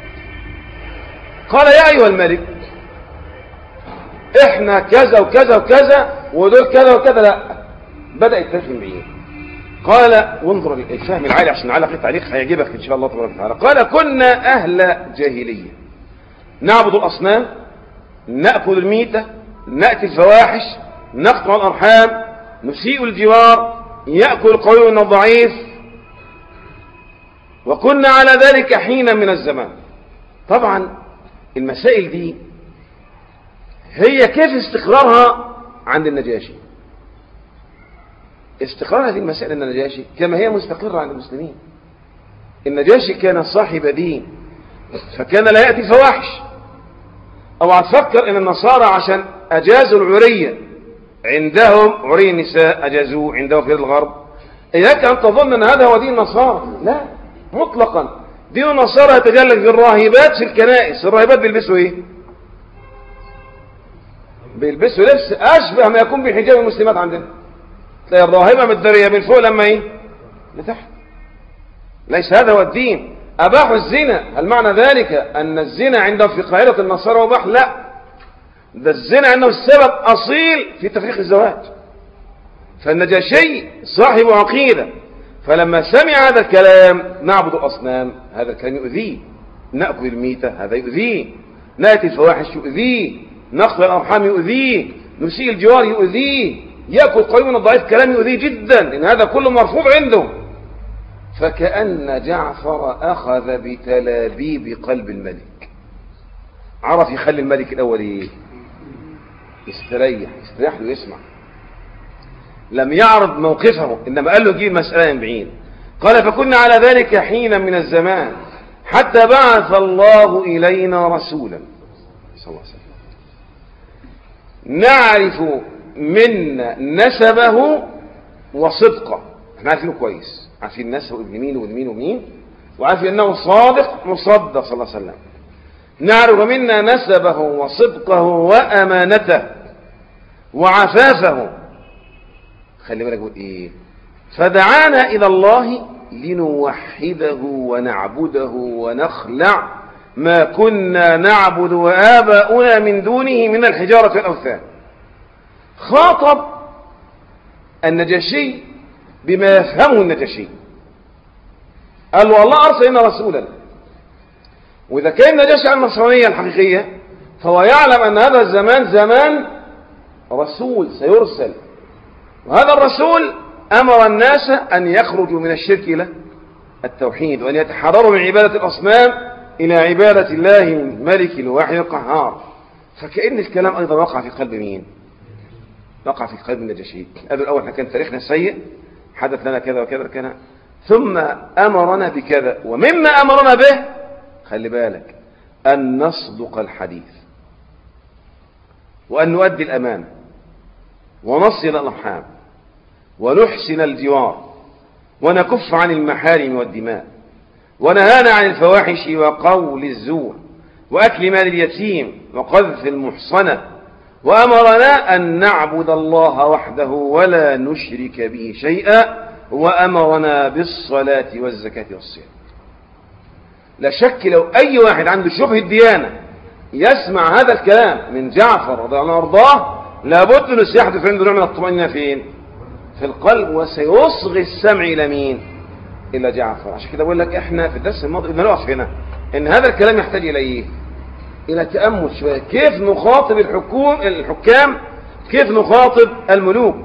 قال يا أيها الملك إحنا كذا وكذا وكذا ودول كذا وكذا لا بدأ يتفهم بعيد قال وانظر الفهم العالي عشان نعلق التعليق هيعجبك إن شاء الله تبارك وتعالى قال كنا أهل جاهلية نعبد الأصنام نأكل الميتة نأتي الفواحش نقطع الأرحام نسيء الجوار يأكل القوي من الضعيف وكنا على ذلك حين من الزمان طبعا المسائل دي هي كيف استقرارها عند النجاشي استقرار هذه المسائل عند النجاشي كما هي مستقرة عند المسلمين النجاشي كان صاحب دين فكان لا يأتي الفواحش او هتفكر ان النصارى عشان اجازوا العرية عندهم عري النساء اجازوه عندهم في الغرب اياك ان تظن ان هذا هو دين النصارى لا مطلقا دين النصارى يتجلى في الراهبات في الكنائس الراهبات بيلبسوا ايه بيلبسوا لبس اشبه ما يكون بحجاب المسلمات عندنا تلاقي الراهبه متدريه من فوق لما ايه لتحت ليس هذا هو الدين أباحوا الزنا هل معنى ذلك أن الزنا عندهم في قاهرة النصارى مباح لا ده الزنا عنده السبب أصيل في تفريق الزواج فالنجاشي صاحب عقيدة فلما سمع هذا الكلام نعبد الأصنام هذا الكلام يؤذيه نأكل الميتة هذا يؤذيه نأتي الفواحش يؤذيه نقضي الأرحام يؤذيه نسيء الجوار يؤذيه يأكل قوي من الضعيف كلام يؤذيه جدا إن هذا كله مرفوض عنده فكأن جعفر أخذ بتلابيب قلب الملك عرف يخلي الملك الأول إيه يستريح يستريح له يسمع لم يعرض موقفه إنما قال له جيب مسألة من بعيد قال فكنا على ذلك حين من الزمان حتى بعث الله إلينا رسولا صلى الله عليه وسلم نعرف من نسبه وصدقه احنا عارفينه كويس عارفين نسبه ابن مين وابن مين ومين وعارفين انه صادق مصدق صلى الله عليه وسلم نعرف منا نسبه وصدقه وامانته وعفافه خلي بالك ايه فدعانا الى الله لنوحده ونعبده ونخلع ما كنا نعبد وآباؤنا من دونه من الحجارة والأوثان خاطب النجاشي بما يفهمه النجاشي قال له الله أرسل لنا رسولا وإذا كان النجاشي عن النصرانية الحقيقية فهو يعلم أن هذا الزمان زمان رسول سيرسل وهذا الرسول أمر الناس أن يخرجوا من الشرك إلى التوحيد وأن يتحرروا من عبادة الأصنام إلى عبادة الله الملك الواحد القهار فكأن الكلام أيضا وقع في قلب مين وقع في قلب النجاشي هذا الأول كان تاريخنا السيء حدث لنا كذا وكذا كان ثم أمرنا بكذا ومما أمرنا به خلي بالك أن نصدق الحديث وأن نؤدي الأمانة ونصل الأرحام ونحسن الجوار ونكف عن المحارم والدماء ونهانا عن الفواحش وقول الزور وأكل مال اليتيم وقذف المحصنة وأمرنا أن نعبد الله وحده ولا نشرك به شيئا وأمرنا بالصلاة والزكاة والصيام لا شك لو أي واحد عنده شبه الديانة يسمع هذا الكلام من جعفر رضي الله عنه وارضاه لابد أن سيحدث عنده نوع من الطمأنينة فين؟ في القلب وسيصغي السمع إلى مين؟ إلا جعفر عشان كده بقول لك إحنا في الدرس الماضي بدنا نقف هنا إن هذا الكلام يحتاج إلى إيه؟ إلى تأمل شوية كيف نخاطب الحكوم الحكام كيف نخاطب الملوك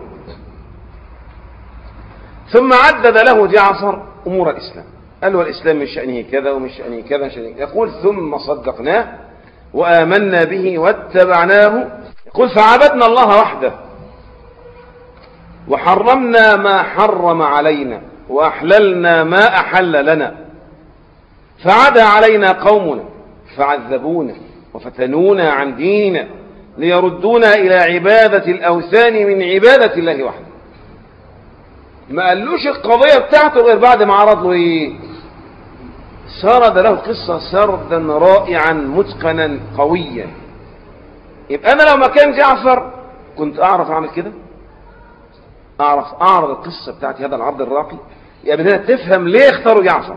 ثم عدد له جعفر أمور الإسلام قال له الإسلام من شأنه كذا ومن شأنه كذا شأنه يقول ثم صدقناه وآمنا به واتبعناه يقول فعبدنا الله وحده وحرمنا ما حرم علينا وأحللنا ما أحل لنا فعدا علينا قومنا فعذبونا وفتنونا عن ديننا ليردونا إلى عبادة الأوثان من عبادة الله وحده ما قالوش القضية بتاعته غير بعد ما عرض له إيه سرد له قصة سردا رائعا متقنا قويا يبقى أنا لو مكان جعفر كنت أعرف أعمل كده أعرف أعرض القصة بتاعتي هذا العرض الراقي يبقى بدنا تفهم ليه اختاروا جعفر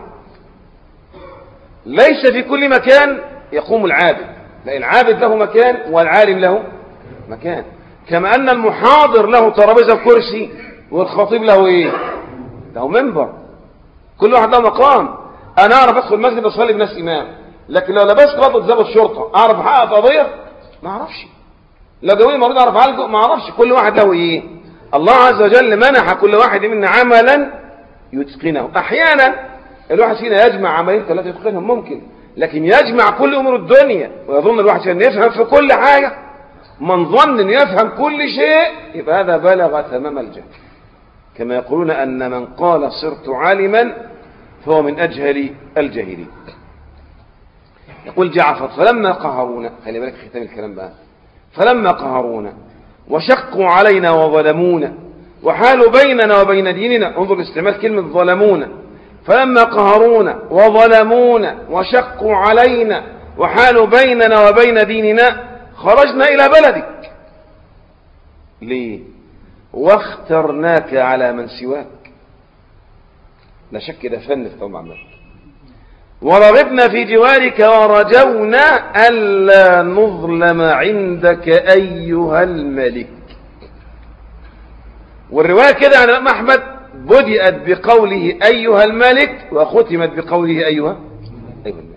ليس في كل مكان يقوم العابد لا العابد له مكان والعالم له مكان كما أن المحاضر له ترابيزة كرسي والخطيب له ايه له منبر كل واحد له مقام انا اعرف ادخل المسجد اصلي بناس امام لكن لو لبست قضة ضابط الشرطه اعرف احقق قضيه ما اعرفش لو جاوني مريض اعرف اعالجه ما اعرفش كل واحد له ايه الله عز وجل منح كل واحد منا عملا يتقنه احيانا الواحد فينا يجمع عملين ثلاثه يتقنهم ممكن لكن يجمع كل امور الدنيا ويظن الواحد فينا يفهم في كل حاجه من ظن ان يفهم كل شيء يبقى هذا بلغ تمام الجهل كما يقولون أن من قال صرت عالما فهو من أجهل الجاهلين يقول جعفر فلما قهرونا خلي بالك ختام الكلام بقى فلما قهرونا وشقوا علينا وظلمونا وحالوا بيننا وبين ديننا انظر استعمال كلمة ظلمونا فلما قهرونا وظلمونا وشقوا علينا وحالوا بيننا وبين ديننا خرجنا إلى بلدك ليه واخترناك على من سواك لا شك ده فن في طبعا ورغبنا في جوارك ورجونا ألا نظلم عندك أيها الملك والرواية كده عن الإمام أحمد بدأت بقوله أيها الملك وختمت بقوله أيها أيها الملك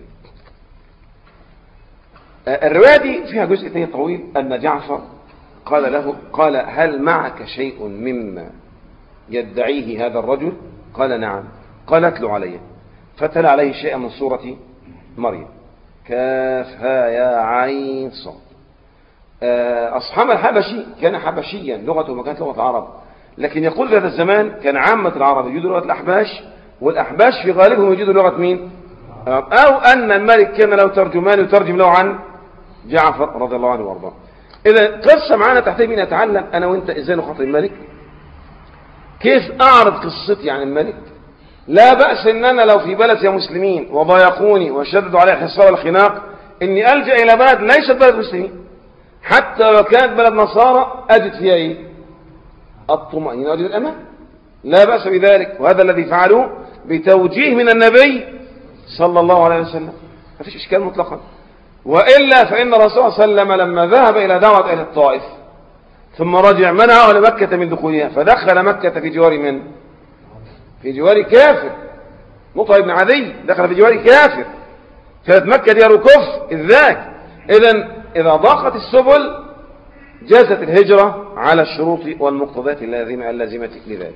الرواية دي فيها جزء ثاني طويل أن جعفر قال له قال هل معك شيء مما يدعيه هذا الرجل قال نعم قال اتلو علي فتلا عليه شيئا من سورة مريم كافها يا عين صاد أصحاب الحبشي كان حبشيا لغته ما كانت لغة العرب لكن يقول في هذا الزمان كان عامة العرب يجدوا لغة الأحباش والأحباش في غالبهم يجدوا لغة مين أو أن الملك كان له ترجمان يترجم له عن جعفر رضي الله عنه وارضاه إذا قصة معانا تحتاج أن نتعلم أنا وأنت إزاي نخاطب الملك كيف أعرض قصتي عن الملك لا بأس أن أنا لو في بلد يا مسلمين وضايقوني وشددوا علي الحصار والخناق إني ألجأ إلى بلد ليست بلد مسلمين حتى لو كانت بلد نصارى أجد فيها إيه الطمأنينة وأجد الأمان لا بأس بذلك وهذا الذي فعلوه بتوجيه من النبي صلى الله عليه وسلم ما فيش إشكال مطلقا وإلا فإن الرسول صلى الله عليه وسلم لما ذهب إلى دعوة أهل الطائف ثم رجع منع أهل مكة من دخولها فدخل مكة في جوار من في جوار كافر مطعم بن عدي دخل في جوار كافر كانت مكة ديار كفر إذ ذاك إذا إذا ضاقت السبل جازت الهجرة على الشروط والمقتضيات اللازمة اللازمة لذلك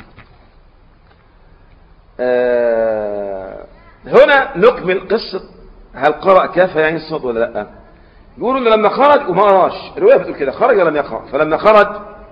آه هنا نكمل قصة هل قرأ كاف يعني الصوت ولا لا يقولوا ان لما خرج وما قراش الرواية بتقول كده خرج ولم يقرأ فلما خرج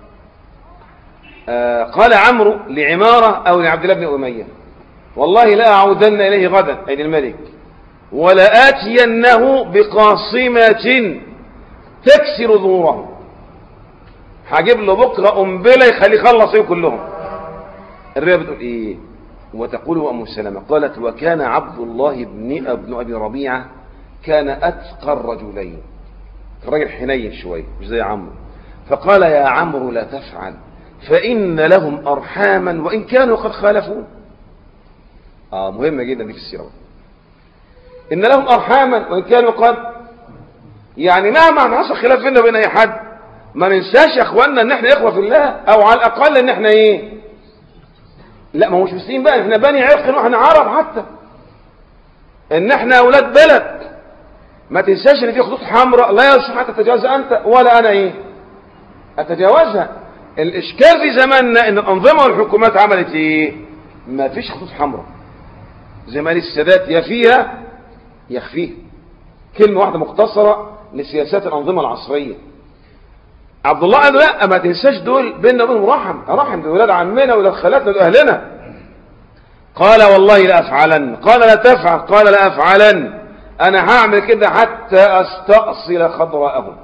آه قال عمرو لعمارة او لعبد الله بن أمية والله لا أعودن إليه غدا أي الملك ولا آتينه بقاصمة تكسر ظهوره هجيب له بكرة قنبلة يخليه يخلص كلهم الرواية بتقول ايه وتقول أم سلمة قالت وكان عبد الله بن ابن أبي ربيعة كان أتقى الرجلين الراجل حنين شوية مش زي عمرو فقال يا عمرو لا تفعل فإن لهم أرحاما وإن كانوا قد خالفون آه مهمة جدا دي في السيرة إن لهم أرحاما وإن كانوا قد يعني مهما حصل خلاف بيننا وبين أي حد ما ننساش يا اخوانا ان احنا اخوه في الله او على الاقل ان احنا ايه لا ما هو مش مسلمين بقى احنا بني عرق واحنا عرب حتى ان احنا اولاد بلد ما تنساش ان في خطوط حمراء لا يصح ان تتجاوزها انت ولا انا ايه اتجاوزها الاشكال في زماننا ان الانظمه والحكومات عملت ايه ما فيش خطوط حمراء زمان السادات يا فيها يخفيها كلمه واحده مختصره لسياسات الانظمه العصريه عبد الله قال لا ما تنساش دول بيننا وبينهم رحم رحم دول ولاد عمنا ولاد خالاتنا ولاد اهلنا قال والله لا افعلن قال لا تفعل قال لا افعلن انا هعمل كده حتى استأصل خضراءهم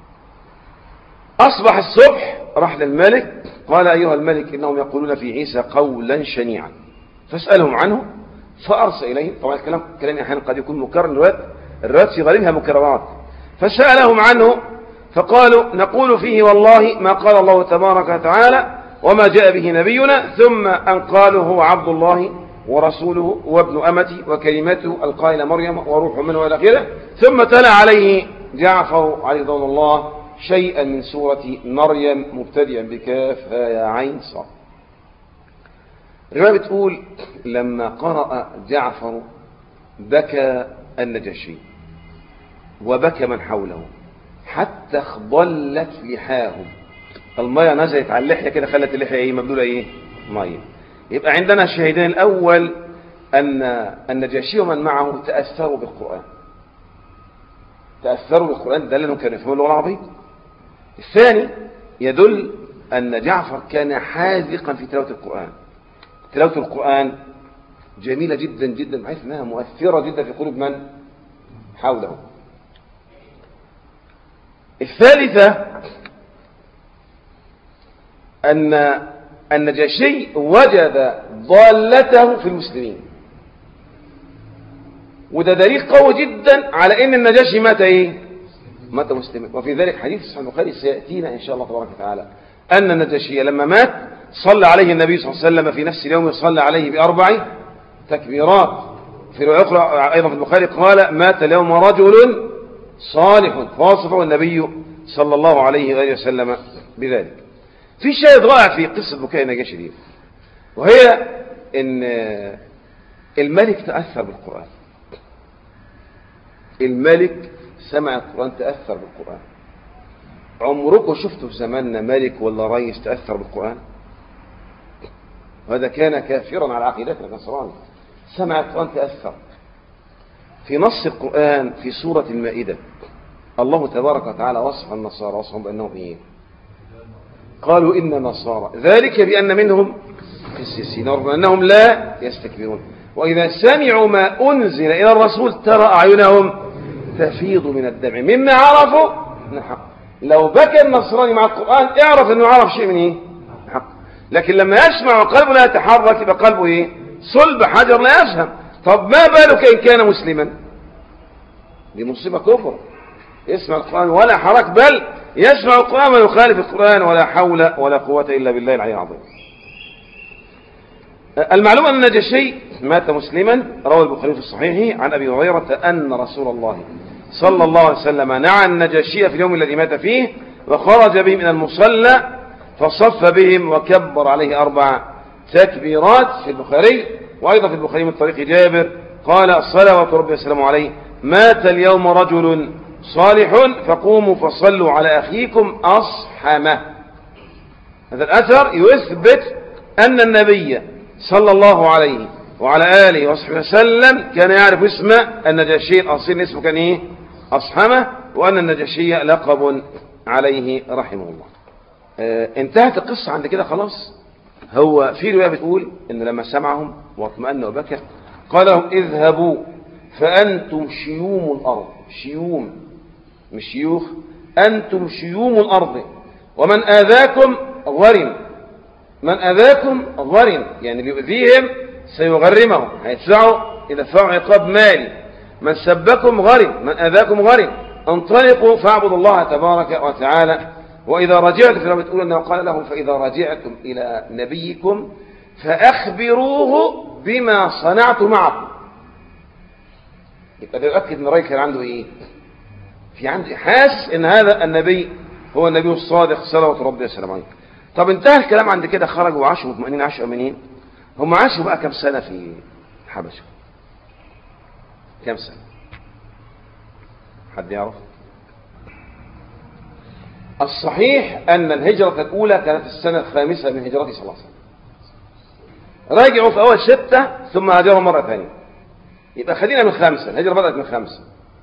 اصبح الصبح راح للملك قال ايها الملك انهم يقولون في عيسى قولا شنيعا فاسالهم عنه فارسل اليهم طبعا الكلام كلام احيانا قد يكون مكرر الروايات الروايات في غالبها مكررات فسالهم عنه فقالوا نقول فيه والله ما قال الله تبارك وتعالى وما جاء به نبينا ثم أن قالوا هو عبد الله ورسوله وابن أمتي وكلمته القائل مريم وروح منه إلى آخره ثم تلا عليه جعفر عليه رضوان الله شيئا من سورة مريم مبتدئا بكاف يا عين صاد الرواية بتقول لما قرأ جعفر بكى النجاشي وبكى من حوله حتى اخضلت لحاهم المية نزلت على اللحية كده خلت اللحية ايه مبلولة ايه مية يبقى عندنا الشهيدين الاول ان النجاشي ومن معه تأثروا بالقرآن تأثروا بالقرآن دل انهم كانوا يفهمون اللغة العربية الثاني يدل ان جعفر كان حاذقا في تلاوة القرآن تلاوة القرآن جميلة جدا جدا بحيث انها مؤثرة جدا في قلوب من حوله الثالثة أن النجاشي وجد ضالته في المسلمين وده دليل قوي جدا على ان النجاشي مات ايه مات مسلما وفي ذلك حديث صحيح البخاري سياتينا ان شاء الله تبارك وتعالى ان النجاشي لما مات صلى عليه النبي صلى الله عليه وسلم في نفس اليوم صلى عليه باربع تكبيرات في روايه اخرى ايضا في البخاري قال مات اليوم رجل صالح فوصفه النبي صلى الله عليه وآله وسلم بذلك في شاهد رائع في قصة بكاء النجاشي دي وهي ان الملك تأثر بالقرآن الملك سمع القرآن تأثر بالقرآن عمركم شفتوا في زماننا ملك ولا رئيس تأثر بالقرآن وهذا كان كافرا على عقيدتنا النصراني سمع القرآن تأثر في نص القرآن في سورة المائدة الله تبارك وتعالى وصف النصارى وصفهم بأنهم إيه قالوا إن نصارى ذلك بأن منهم قسيسين وأنهم لا يستكبرون وإذا سمعوا ما أنزل إلى الرسول ترى أعينهم تفيض من الدمع مما عرفوا من الحق لو بكى النصراني مع القرآن اعرف أنه عرف شيء من إيه الحق لكن لما يسمع وقلبه لا يتحرك يبقى قلبه إيه صلب حجر لا يفهم طب ما بالك إن كان مسلما دي مصيبة كفر يسمع القرآن ولا حرك بل يسمع القرآن ويخالف القرآن ولا حول ولا قوة إلا بالله العلي العظيم المعلوم أن النجاشي مات مسلما روى البخاري في الصحيح عن أبي هريرة أن رسول الله صلى الله عليه وسلم نعى النجاشي في اليوم الذي مات فيه وخرج بهم من المصلى فصف بهم وكبر عليه أربع تكبيرات في البخاري وأيضا في البخاري من طريق جابر قال صلوات ربي وسلامه عليه مات اليوم رجل صالح فقوموا فصلوا على أخيكم أصحمه هذا الأثر يثبت أن النبي صلى الله عليه وعلى آله وصحبه وسلم كان يعرف اسم النجاشي الأصيل اسمه كان إيه أصحمه وأن النجاشي لقب عليه رحمه الله آه انتهت القصة عند كده خلاص هو في رواية بتقول إن لما سمعهم واطمأن وبكى قال لهم اذهبوا فأنتم شيوم الأرض شيوم مش شيوخ أنتم شيوم الأرض ومن آذاكم غرم من أذاكم غرم يعني اللي يؤذيهم سيغرمهم هيدفعوا يدفعوا عقاب مالي من سبكم غرم من أذاكم غرم انطلقوا فاعبدوا الله تبارك وتعالى وإذا رجعت في بتقول أنه قال لهم فإذا رجعتم إلى نبيكم فأخبروه بما صنعت معكم يبقى بيؤكد ان الراجل كان عنده ايه في عنده حاسس ان هذا النبي هو النبي الصادق صلوات ربي وسلامه عليه طب انتهى الكلام عند كده خرجوا وعاشوا مطمئنين عاشوا امنين هم عاشوا بقى كم سنه في الحبشه كم سنه حد يعرف الصحيح ان الهجره الاولى كانت السنه الخامسه من هجرته صلى الله عليه وسلم راجعوا في اول سته ثم هاجروا مره ثانيه يبقى خلينا من خمسة الهجرة بدأت من خمسة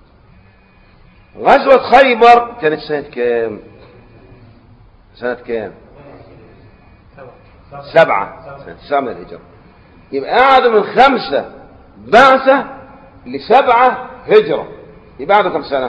غزوة خيبر كانت سنة كام سنة كام سبعة سنة سبعة من الهجرة يبقى قعدوا من خمسة بعثة لسبعة هجرة يبقى قعدوا كم سنة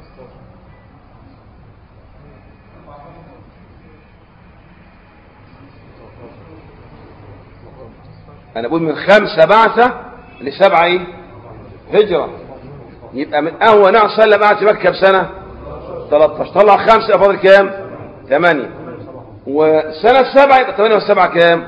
أنا بقول من خمسة بعثة لسبعة إيه؟ هجرة يبقى من أول نعم صلى بعد في مكة بسنة 13 طلع خمسة فاضل كام 8 وسنة سبعة يبقى 8 والسبعة كام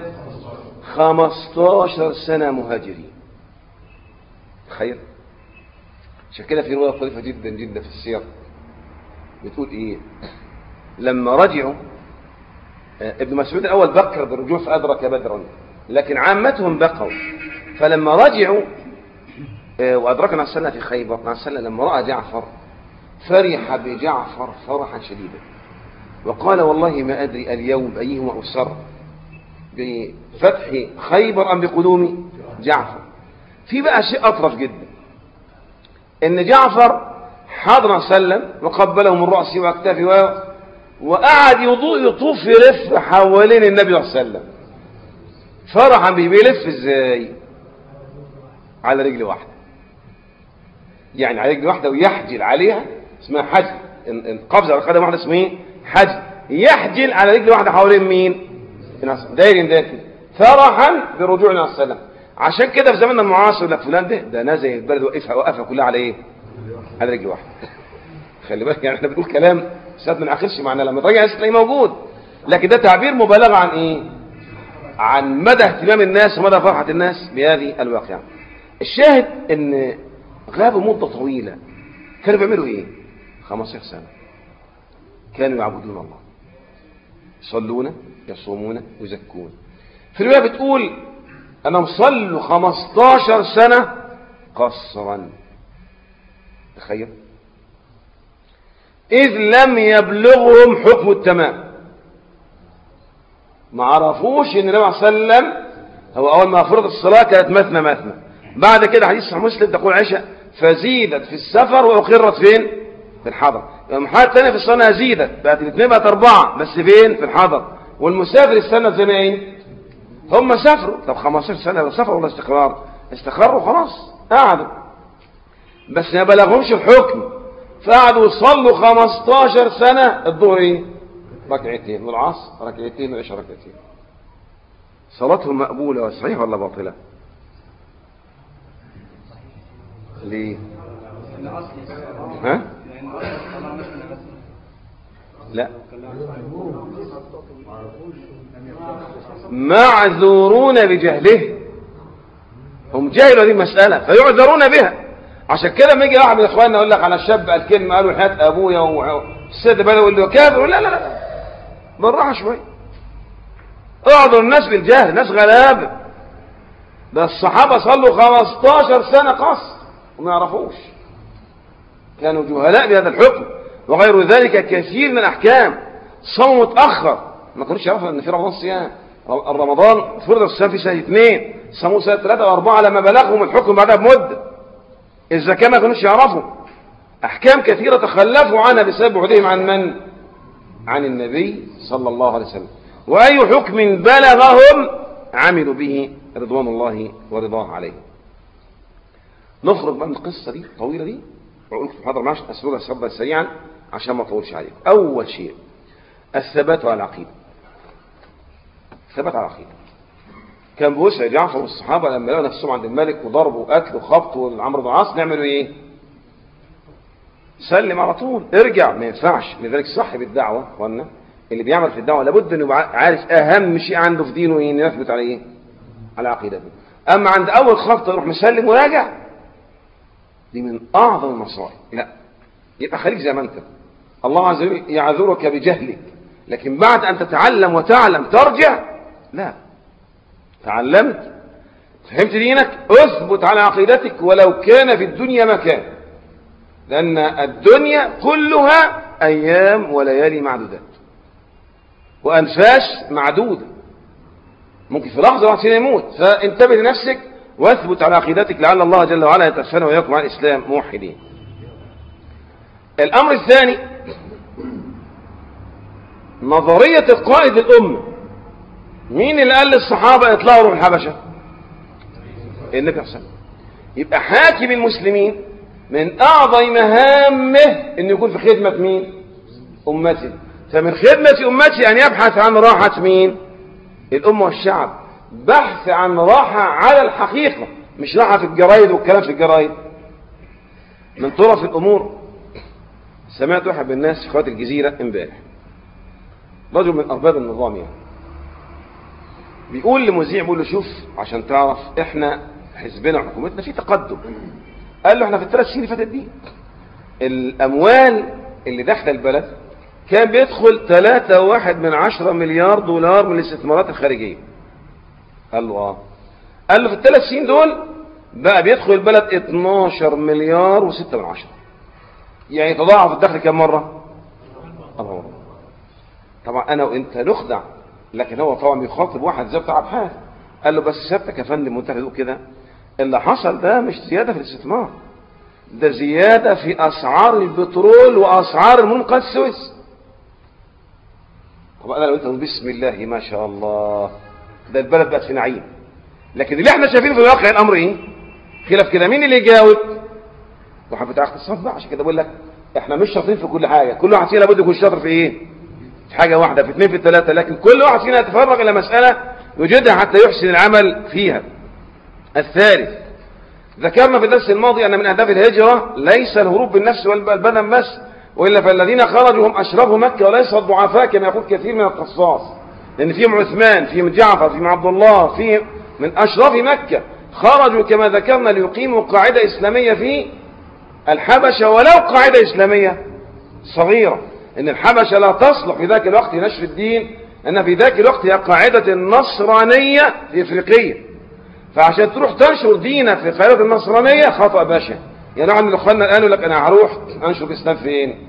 15 سنة مهاجرين خير عشان كده في رواية طريفة جدا جدا في السير بتقول ايه لما رجعوا ابن مسعود الاول بكر بالرجوع فادرك بدرا لكن عامتهم بقوا فلما رجعوا وأدركنا السنة في خيبر مع السنة لما رأى جعفر فرح بجعفر فرحا شديدا وقال والله ما أدري اليوم أيهما أسر بفتح خيبر أم بقدوم جعفر في بقى شيء أطرف جدا إن جعفر حضر سلم وقبله من رأسه وأكتافه وقعد يطوف يلف حوالين النبي صلى الله عليه وسلم فرحا به بيلف ازاي على رجل واحدة يعني على رجل واحدة ويحجل عليها اسمها حجل القبض على قدم واحدة اسمه ايه حجل يحجل على رجل واحدة حوالين مين داير داخل فرحا برجوعنا عليه السلام عشان كده في زماننا المعاصر لك فلان ده ده نازل البلد وقفها وقفها كلها على ايه على رجل واحدة خلي بالك يعني احنا بنقول كلام ساعات ما ناخرش معنا لما تراجع تلاقيه موجود لكن ده تعبير مبالغة عن ايه عن مدى اهتمام الناس ومدى فرحة الناس بهذه الواقعة الشاهد ان غابوا مدة طويلة كانوا بيعملوا ايه 15 سنة كانوا يعبدون الله يصلون يصومون يزكون في الرواية بتقول انهم صلوا 15 سنة قصرا تخيل إذ لم يبلغهم حكم التمام ما عرفوش ان النبي صلى الله عليه وسلم هو اول ما فرض الصلاه كانت مثنى مثنى بعد كده حديث صحيح مسلم تقول عائشه فزيدت في السفر واقرت فين في الحضر يوم حاجه ثانيه في الصلاه زيدت بقت الاثنين بقت اربعه بس فين في الحضر والمسافر استنى زي ما ايه هم سافروا طب 15 سنه ولا سفر ولا استقرار استقروا خلاص قعدوا بس ما بلغهمش الحكم فقعدوا يصلوا 15 سنه الظهر ايه ركعتين والعصر ركعتين والعشاء ركعتين صلاتهم مقبولة وصحيحة ولا باطلة ليه ها لا معذورون بجهله جاهلوا هذه المسألة فيعذرون بها عشان كده لما يجي واحد من اخواننا يقول لك على شاب قال كلمة قالوا حياة ابويا والسيد بدأ يقول له كافر لا لا لا بالراحة شوية اعذر الناس بالجهل الناس غلابة ده الصحابة صلوا 15 سنة قصر وما يعرفوش كانوا جهلاء بهذا الحكم وغير ذلك كثير من الأحكام صوم متأخر ما كانوش يعرفوا أن في رمضان صيام رمضان فرض الصيام في سنة اثنين صاموا سنة ثلاثة وأربعة لما بلغهم الحكم بعدها بمدة الزكاة ما كانوش يعرفوا أحكام كثيرة تخلفوا عنها بسبب بعدهم عن من؟ عن النبي صلى الله عليه وسلم وأي حكم بلغهم عملوا به رضوان الله ورضاه عليه نخرج بقى من القصة دي الطويلة دي وأقول لكم حاضر معاش أسئلة سردا سريعا عشان ما أطولش عليكم أول شيء الثبات على العقيدة الثبات على العقيدة كان بوسع جعفر والصحابة لما لقوا نفسهم عند الملك وضربوا وقتلوا وخبطوا والعمر بن العاص نعملوا ايه؟ سلم على طول ارجع ما ينفعش لذلك صاحب الدعوة اخوانا اللي بيعمل في الدعوة لابد انه يبقى عارف اهم شيء عنده في دينه ايه؟ انه يثبت على ايه؟ على عقيدته اما عند اول خبطة يروح مسلم وراجع دي من اعظم المصائب لا يبقى خليك زي ما انت الله عز وجل يعذرك بجهلك لكن بعد ان تتعلم وتعلم ترجع لا تعلمت فهمت دينك اثبت على عقيدتك ولو كان في الدنيا مكان لأن الدنيا كلها أيام وليالي معدودات وأنفاس معدودة ممكن في لحظة واحد فينا يموت فانتبه لنفسك واثبت على عقيدتك لعل الله جل وعلا يتفنى وإياكم على الإسلام موحدين الأمر الثاني نظرية القائد الأمة مين اللي قال للصحابة يطلعوا روح الحبشة النبي صلى الله عليه وسلم يبقى حاكم المسلمين من أعظم مهامه أن يكون في خدمة مين أمتي فمن خدمة أمتي أن يبحث عن راحة مين الأمة والشعب بحث عن راحة على الحقيقة مش راحة في الجرايد والكلام في الجرايد من طرف الأمور سمعت واحد من الناس في اخوات الجزيرة امبارح رجل من أرباب النظام يعني بيقول لمذيع بيقول له شوف عشان تعرف احنا حزبنا وحكومتنا في تقدم قال له احنا في الثلاث سنين اللي فاتت دي الاموال اللي داخله البلد كان بيدخل 3 واحد من 10 مليار دولار من الاستثمارات الخارجيه قال له اه قال له في الثلاث سنين دول بقى بيدخل البلد 12 مليار و6 من 10 يعني تضاعف الدخل كم مره أربع مرات طبعا انا وانت نخدع لكن هو طبعا بيخاطب واحد زي بتاع ابحاث قال له بس سيادتك يا فندم وانت بتقول كده اللي حصل ده مش زياده في الاستثمار ده زياده في اسعار البترول واسعار المنقذ السويس طب انا لو انت بسم الله ما شاء الله ده البلد بقت في نعيم لكن اللي احنا شايفينه في الواقع الامر ايه خلاف كده مين اللي يجاوب واحد بتاع اقتصاد بقى عشان كده بقول لك احنا مش شاطرين في كل حاجه كل واحد فينا لابد يكون شاطر في ايه في حاجه واحده في اثنين في ثلاثه لكن كل واحد فينا يتفرغ الى مساله يجدها حتى يحسن العمل فيها الثالث ذكرنا في الدرس الماضي أن من أهداف الهجرة ليس الهروب بالنفس والبدن بس وإلا فالذين خرجوا هم أشراف مكة وليس الضعفاء كما يقول كثير من القصاص لأن فيهم عثمان فيهم جعفر فيهم عبد الله فيهم من أشراف مكة خرجوا كما ذكرنا ليقيموا قاعدة إسلامية في الحبشة ولو قاعدة إسلامية صغيرة إن الحبشة لا تصلح في ذاك الوقت لنشر الدين أن في ذاك الوقت هي قاعدة النصرانية في إفريقيا فعشان تروح تنشر دينك في قاعدة النصرانية خطأ باشا يعني نوع من اخواننا الان يقول لك انا هروح انشر الاسلام فين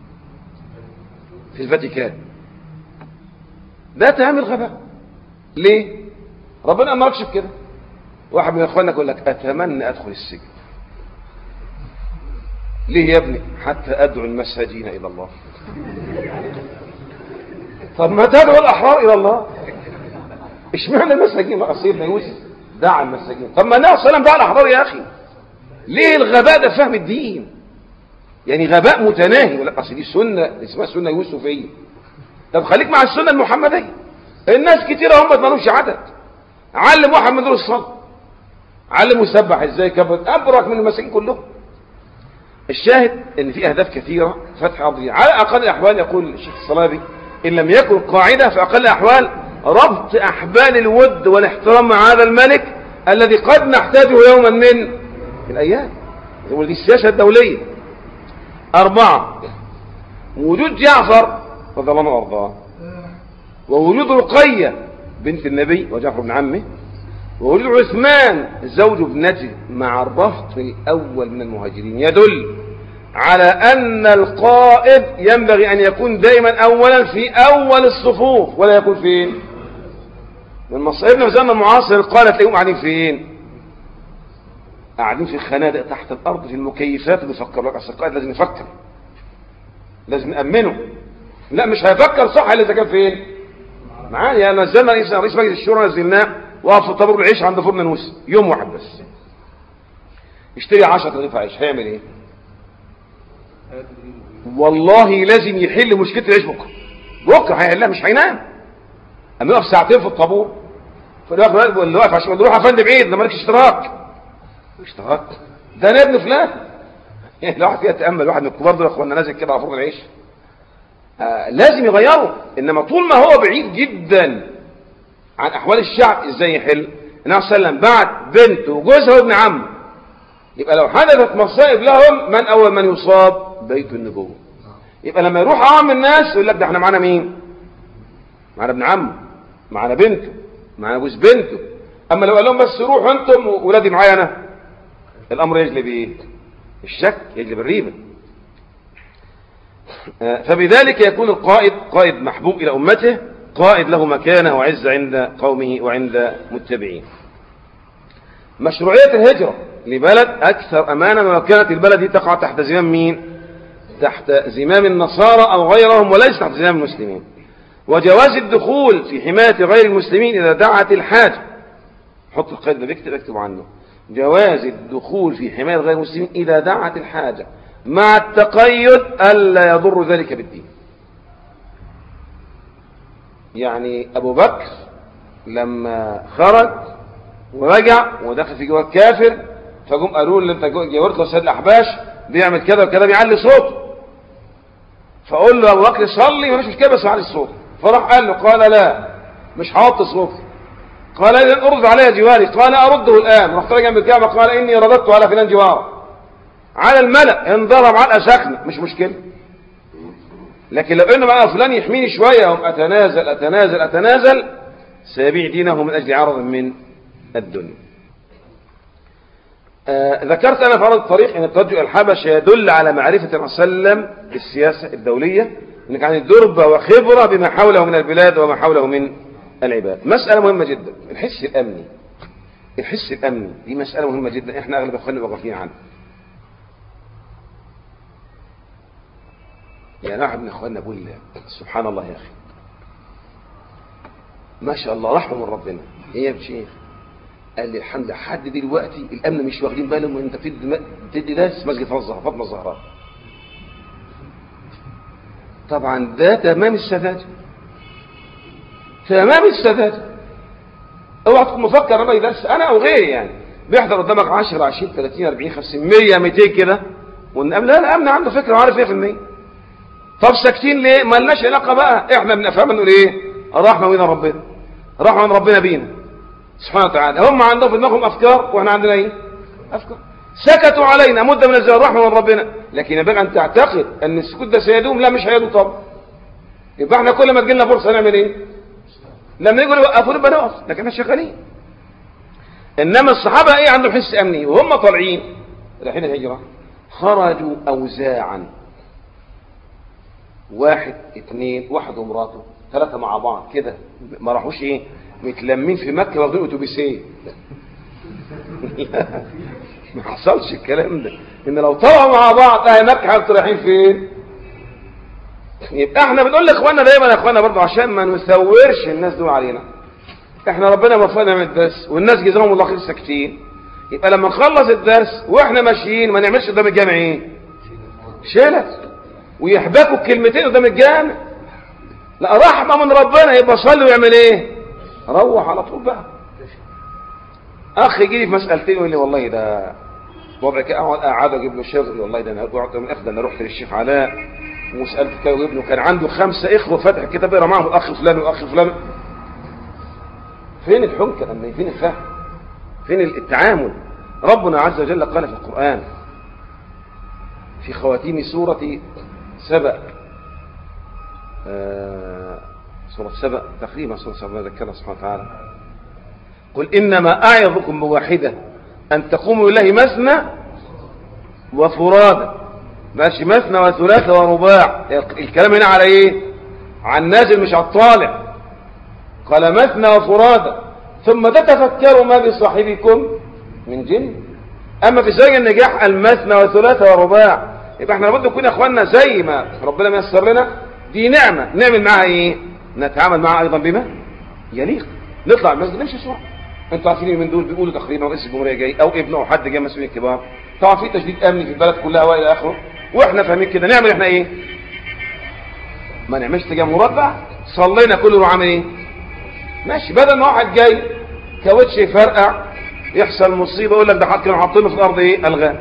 في الفاتيكان ده تهم الغباء ليه ربنا ما امركش بكده واحد من اخواننا يقول لك اتمنى ادخل السجن ليه يا ابني حتى ادعو المساجين الى الله طب ما تدعو الاحرار الى الله اشمعنى المساجين بقى سيدنا يوسف دعا المساجين طب ما النبي صلى الله عليه وسلم دعا الاحرار يا اخي ليه الغباء ده فهم الدين يعني غباء متناهي ولا اصل دي سنه اسمها سنه يوسفيه طب خليك مع السنه المحمديه الناس كتير هم ما لهمش عدد علم واحد من دول الصلاه علمه يسبح ازاي كبر ابرك من المساجين كلهم الشاهد ان في اهداف كثيره فتح ارضيه على اقل الاحوال يقول الشيخ الصلابي ان لم يكن قاعده في اقل الاحوال ربط احبال الود والاحترام مع هذا الملك الذي قد نحتاجه يوما من الأيام ودي السياسة الدولية أربعة وجود جعفر رضي الله عنه وارضاه ووجود رقية بنت النبي وجعفر بن عمه ووجود عثمان زوج ابنته مع الرفض الأول من المهاجرين يدل على أن القائد ينبغي أن يكون دائما أولا في أول الصفوف ولا يكون فين من مصائبنا في زمن معاصر القادة تلاقيهم قاعدين فين قاعدين في الخنادق تحت الأرض في المكيفات بيفكر لك أصل القائد لازم يفكر لازم نأمنه لا مش هيفكر صح إلا إذا كان فين معايا يعني نزلنا رئيس رئيس مجلس الشورى نزلناه وقف في طابور العيش عند فرن نوس يوم واحد بس يشتري 10 رغيف عيش هيعمل ايه والله لازم يحل مشكله العيش بكره بكره هيحلها مش هينام اما يقف ساعتين في الطابور فالواقف اللي واقف عشان يروح يا فندم بعيد ده مالكش اشتراك اشتراك ده انا ابن فلان يعني الواحد فيها تامل واحد من الكبار دول يا اخوانا نازل كده على فرن العيش آه لازم يغيره انما طول ما هو بعيد جدا عن احوال الشعب ازاي يحل النبي صلى الله عليه وسلم بعت بنته وجوزها وابن عمه يبقى لو حدثت مصائب لهم من اول من يصاب بيت النبوه يبقى لما يروح عام الناس يقول لك ده احنا معانا مين معانا ابن عمه معانا بنته معانا جوز بنته اما لو قال لهم بس روحوا انتم وولادي معايا انا الامر يجلب ايه الشك يجلب الريبه فبذلك يكون القائد قائد محبوب الى امته قائد له مكانه وعزة عند قومه وعند متبعيه مشروعية الهجرة لبلد أكثر أمانا ولو كانت البلد دي تقع تحت زمام مين تحت زمام النصارى أو غيرهم وليس تحت زمام المسلمين وجواز الدخول في حماية غير المسلمين إذا دعت الحاجة حط القيد ده بيكتب اكتب عنه جواز الدخول في حماية غير المسلمين إذا دعت الحاجة مع التقيد ألا يضر ذلك بالدين يعني أبو بكر لما خرج ورجع ودخل في جوار كافر فجم قالوا له انت جاورت له سيد الأحباش بيعمل كذا وكذا بيعلي صوته فقول له أبو بكر صلي مفيش مشكلة بس علي الصوت فراح قال له قال لا مش هحط صوتي قال إذا ارد علي جواري قال أرده الآن رحت جنب الكعبة قال إني رددت على فلان جوار على الملأ انضرب علقة سخنة مش مشكلة لكن لو انه بقى فلان يحميني شوية هم اتنازل اتنازل اتنازل سيبيع دينه من اجل عرض من الدنيا آه ذكرت انا في عرض الطريق ان التوجه الى الحبشه يدل على معرفه الرسول صلى الله عليه وسلم بالسياسه الدوليه انك عن دربه وخبره بما حوله من البلاد وما حوله من العباد مساله مهمه جدا الحس الامني الحس الامني دي مساله مهمه جدا احنا اغلب اخواننا واقفين عنها يعني واحد من اخواننا بيقول سبحان الله يا اخي ما شاء الله رحمه من ربنا ايه يا شيخ قال لي الحمد لله لحد دلوقتي الامن مش واخدين بالهم وانت بتدي بتدي ناس مسجد فاطمه الزهراء طبعا ده تمام السذاجه تمام السذاجه اوعى تكون مفكر انا درس انا او غيري يعني بيحضر قدامك 10 20 30 40 50 100 200 كده والامن لا الامن عنده فكره وعارف 100% طب ساكتين ليه ما لناش علاقه بقى احنا بنفهم نقول ايه الرحمه من ربنا رحمه من ربنا بينا سبحانه وتعالى هم عندهم في دماغهم افكار واحنا عندنا ايه افكار سكتوا علينا مده من الزمن الرحمه من ربنا لكن ينبغي ان تعتقد ان السكوت ده سيدوم لا مش هيدوم طبعا يبقى احنا كل ما تجي لنا فرصه نعمل ايه لما يجوا يوقفوا نبقى نقف لكن احنا شغالين انما الصحابه ايه عندهم حس امني وهم طالعين رايحين الهجره خرجوا اوزاعا واحد اثنين واحد ومراته ثلاثة مع بعض كده ما راحوش ايه متلمين في مكة واخدين اتوبيسين ما حصلش الكلام ده ان لو طلعوا مع بعض اهل مكة هيبقوا رايحين فين يبقى احنا بنقول لاخواننا دايما يا اخواننا برضه عشان ما نثورش الناس دول علينا احنا ربنا وفقنا من الدرس والناس جزاهم الله خير ساكتين يبقى لما نخلص الدرس واحنا ماشيين ما نعملش قدام الجامع ايه شلت ويحبكوا الكلمتين قدام الجامع لا رحمة من ربنا يبقى صلي ويعمل ايه روح على طول بقى اخ يجي لي في مسألتين يقول لي والله ده وضع كده اقعد اقعد اجيب له شغل والله ده انا قعدت من اخذ انا رحت للشيخ علاء وسالت كده وابنه كان عنده خمسه اخوه فتح كتاب يقرا معاهم الاخ فلان والاخ فلان فين الحنكه لما فين الفهم فين التعامل ربنا عز وجل قال في القرآن في خواتيم سورة سبأ آه سورة سبأ تقريبا سورة سبأ ذكرنا سبحانه وتعالى قل إنما أعظكم بواحدة أن تقوموا لله مثنى وفرادى ماشي مثنى وثلاثة ورباع الكلام هنا على ايه عن نازل مش على الطالع قال مثنى وفرادى ثم تتفكروا ما بصاحبكم من جن اما في سبيل النجاح المثنى وثلاثة ورباع يبقى احنا لابد نكون يا اخواننا زي ما ربنا ميسر لنا دي نعمة نعمل معها ايه نتعامل معها ايضا بما يليق نطلع المسجد نمشي سرعة انتوا عارفين من دول بيقولوا تقريبا رئيس الجمهورية جاي او ابنه او حد جاي مسؤولين كبار طبعا في تشديد امني في البلد كلها والى اخره واحنا فاهمين كده نعمل احنا ايه ما نعملش تجمهورات بقى صلينا كله عامل ايه ماشي بدل ما واحد جاي كاوتش يفرقع يحصل مصيبه يقول لك ده حد كانوا حاطينه في الارض ايه الغام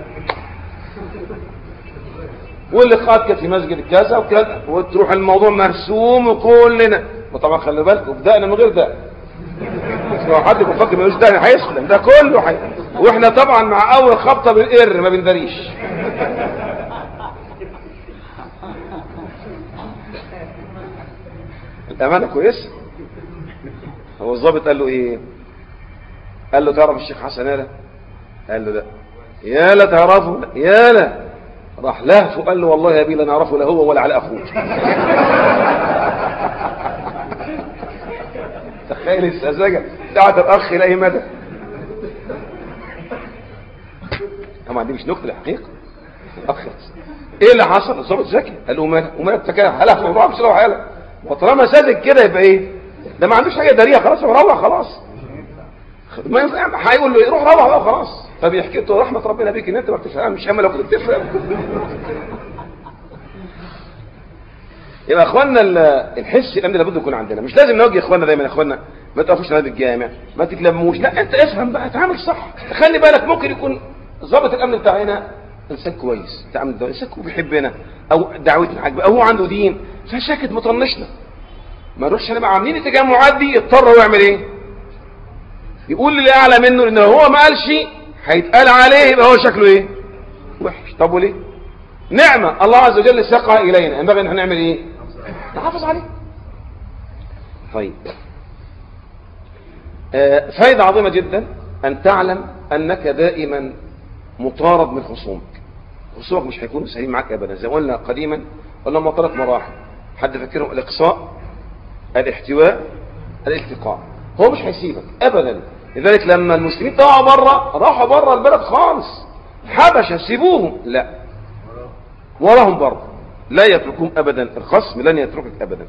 واللقاءات كانت في مسجد كذا وكذا وتروح الموضوع مرسوم وكلنا وطبعا خلي بالكم بدأنا من غير ده لو حد يكون فاكر ملوش ده هيسلم ده كله حي... واحنا طبعا مع اول خبطه بالقر ما بندريش الامانه كويسه هو الضابط قال له ايه قال له تعرف الشيخ حسن يالا قال له لا يا لا تعرفه يا لا راح لهفه قال له والله يا بي لا نعرفه لا هو ولا على اخوه تخيل السذاجه بتاعت الاخ الى اي مدى طبعا دي مش نكته الحقيقه اخ ايه اللي حصل الضابط ذكي قال له مالك ومالك تكاه هلا الموضوع مش له حاله وطالما ساذج كده يبقى ايه ده ما عندوش حاجه داريه خلاص هو روح خلاص ما ينفع هيقول له روح روح بقى خلاص فبيحكي له رحمه ربنا بيك ان انت ما بتفهم مش هم لو كنت بتفهم يبقى اخواننا الحس الامني لابد يكون عندنا مش لازم نوجه اخواننا دايما يا اخواننا ما تقفوش على الجامع ما تتلموش لا انت افهم بقى اتعامل صح خلي بالك ممكن يكون ضابط الامن بتاعنا انسان كويس تعامل ده انسان بيحبنا او دعوتنا عاجبه او هو عنده دين فساكت مطنشنا ما نروحش هنبقى عاملين التجمعات دي يضطر هو يعمل ايه يقول للي اعلى منه ان لو هو ما قالش هيتقال عليه يبقى هو شكله ايه وحش طب وليه نعمة الله عز وجل ساقها الينا ينبغي ان احنا نعمل ايه نحافظ عليه طيب آه فائدة عظيمة جدا ان تعلم انك دائما مطارد من خصومك خصومك مش هيكونوا سهلين معاك ابدا زي ما قلنا قديما قلنا هم ثلاث مراحل حد فاكرهم الاقصاء الاحتواء الالتقاء هو مش هيسيبك ابدا لذلك لما المسلمين طلعوا بره راحوا بره البلد خالص حبشه سيبوهم لا وراهم بره لا يتركهم ابدا الخصم لن يتركك ابدا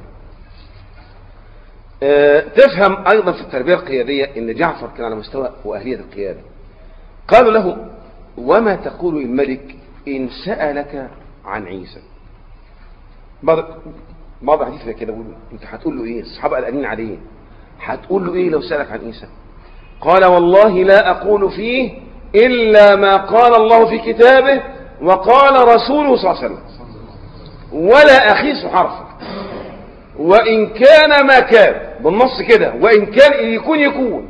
أه تفهم ايضا في التربيه القياديه ان جعفر كان على مستوى واهليه القياده قالوا له وما تقول الملك ان سالك عن عيسى بعض بعض الحديث كده بيقول انت هتقول له ايه الصحابه قلقانين عليه هتقول له ايه لو سالك عن عيسى قال والله لا اقول فيه الا ما قال الله في كتابه وقال رسوله صلى الله عليه وسلم ولا اخيس حرفا وان كان ما كان بالنص كده وان كان يكون يكون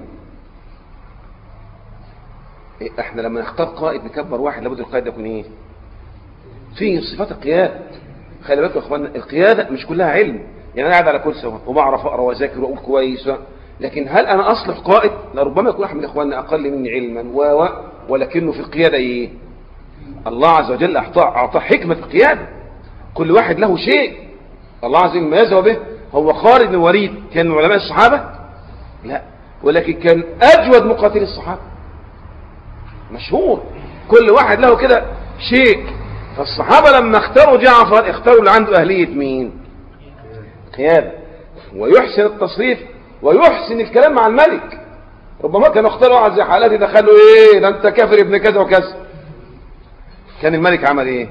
إيه احنا لما نختار قائد نكبر واحد لابد القائد يكون ايه فيه صفات القياده خلي بالكم يا اخوانا القياده مش كلها علم يعني انا قاعد على كرسي وبعرف اقرا واذاكر واقول كويس و... لكن هل انا اصلح قائد لربما يكون احد من اخواننا اقل مني علما و... و... ولكنه في القياده ايه الله عز وجل اعطاه اعطاه حكمه القياده كل واحد له شيء الله عز وجل ميزه به هو خالد بن الوليد كان من علماء الصحابه لا ولكن كان اجود مقاتلي الصحابه مشهور كل واحد له كده شيء فالصحابة لما اختاروا جعفر اختاروا اللي عنده أهلية مين قيادة ويحسن التصريف ويحسن الكلام مع الملك ربما كانوا اختاروا واحد زي حالاتي دخلوا ايه ده انت كافر ابن كذا وكذا كان الملك عمل ايه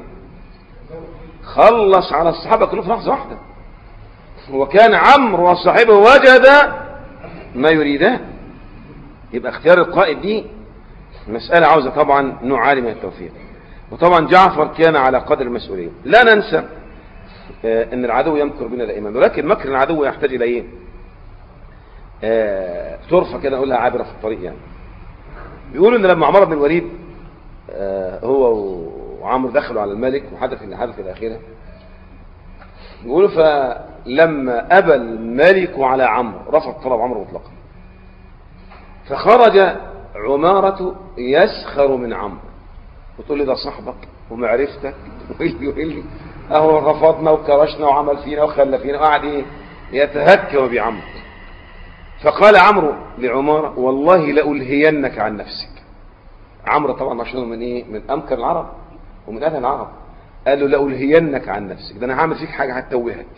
خلص على الصحابة كلهم في لحظة واحدة وكان عمرو وصاحبه وجد ما يريدان يبقى اختيار القائد دي مسألة عاوزة طبعا نوع عالي من التوفيق وطبعا جعفر كان على قدر المسؤولية لا ننسى آه ان العدو يمكر بنا دائما ولكن مكر العدو يحتاج الى ايه آه طرفة كده نقولها عابرة في الطريق يعني بيقولوا ان لما عمر بن الوليد آه، هو وعمرو دخلوا على الملك وحدث اللي حدث الى اخره يقولوا فلما ابى الملك على عمرو رفض طلب عمرو مطلقا فخرج عمارة يسخر من عمرو وتقول لي ده صاحبك ومعرفتك ويلي ويلي اهو رفضنا وكرشنا وعمل فينا وخلى فينا وقعد ايه يتهكم بعمرو فقال عمرو لعمارة والله لألهينك عن نفسك عمرو طبعا مشهور من ايه من امكر العرب ومن اهل العرب قال له لألهينك عن نفسك ده انا هعمل فيك حاجة هتوهك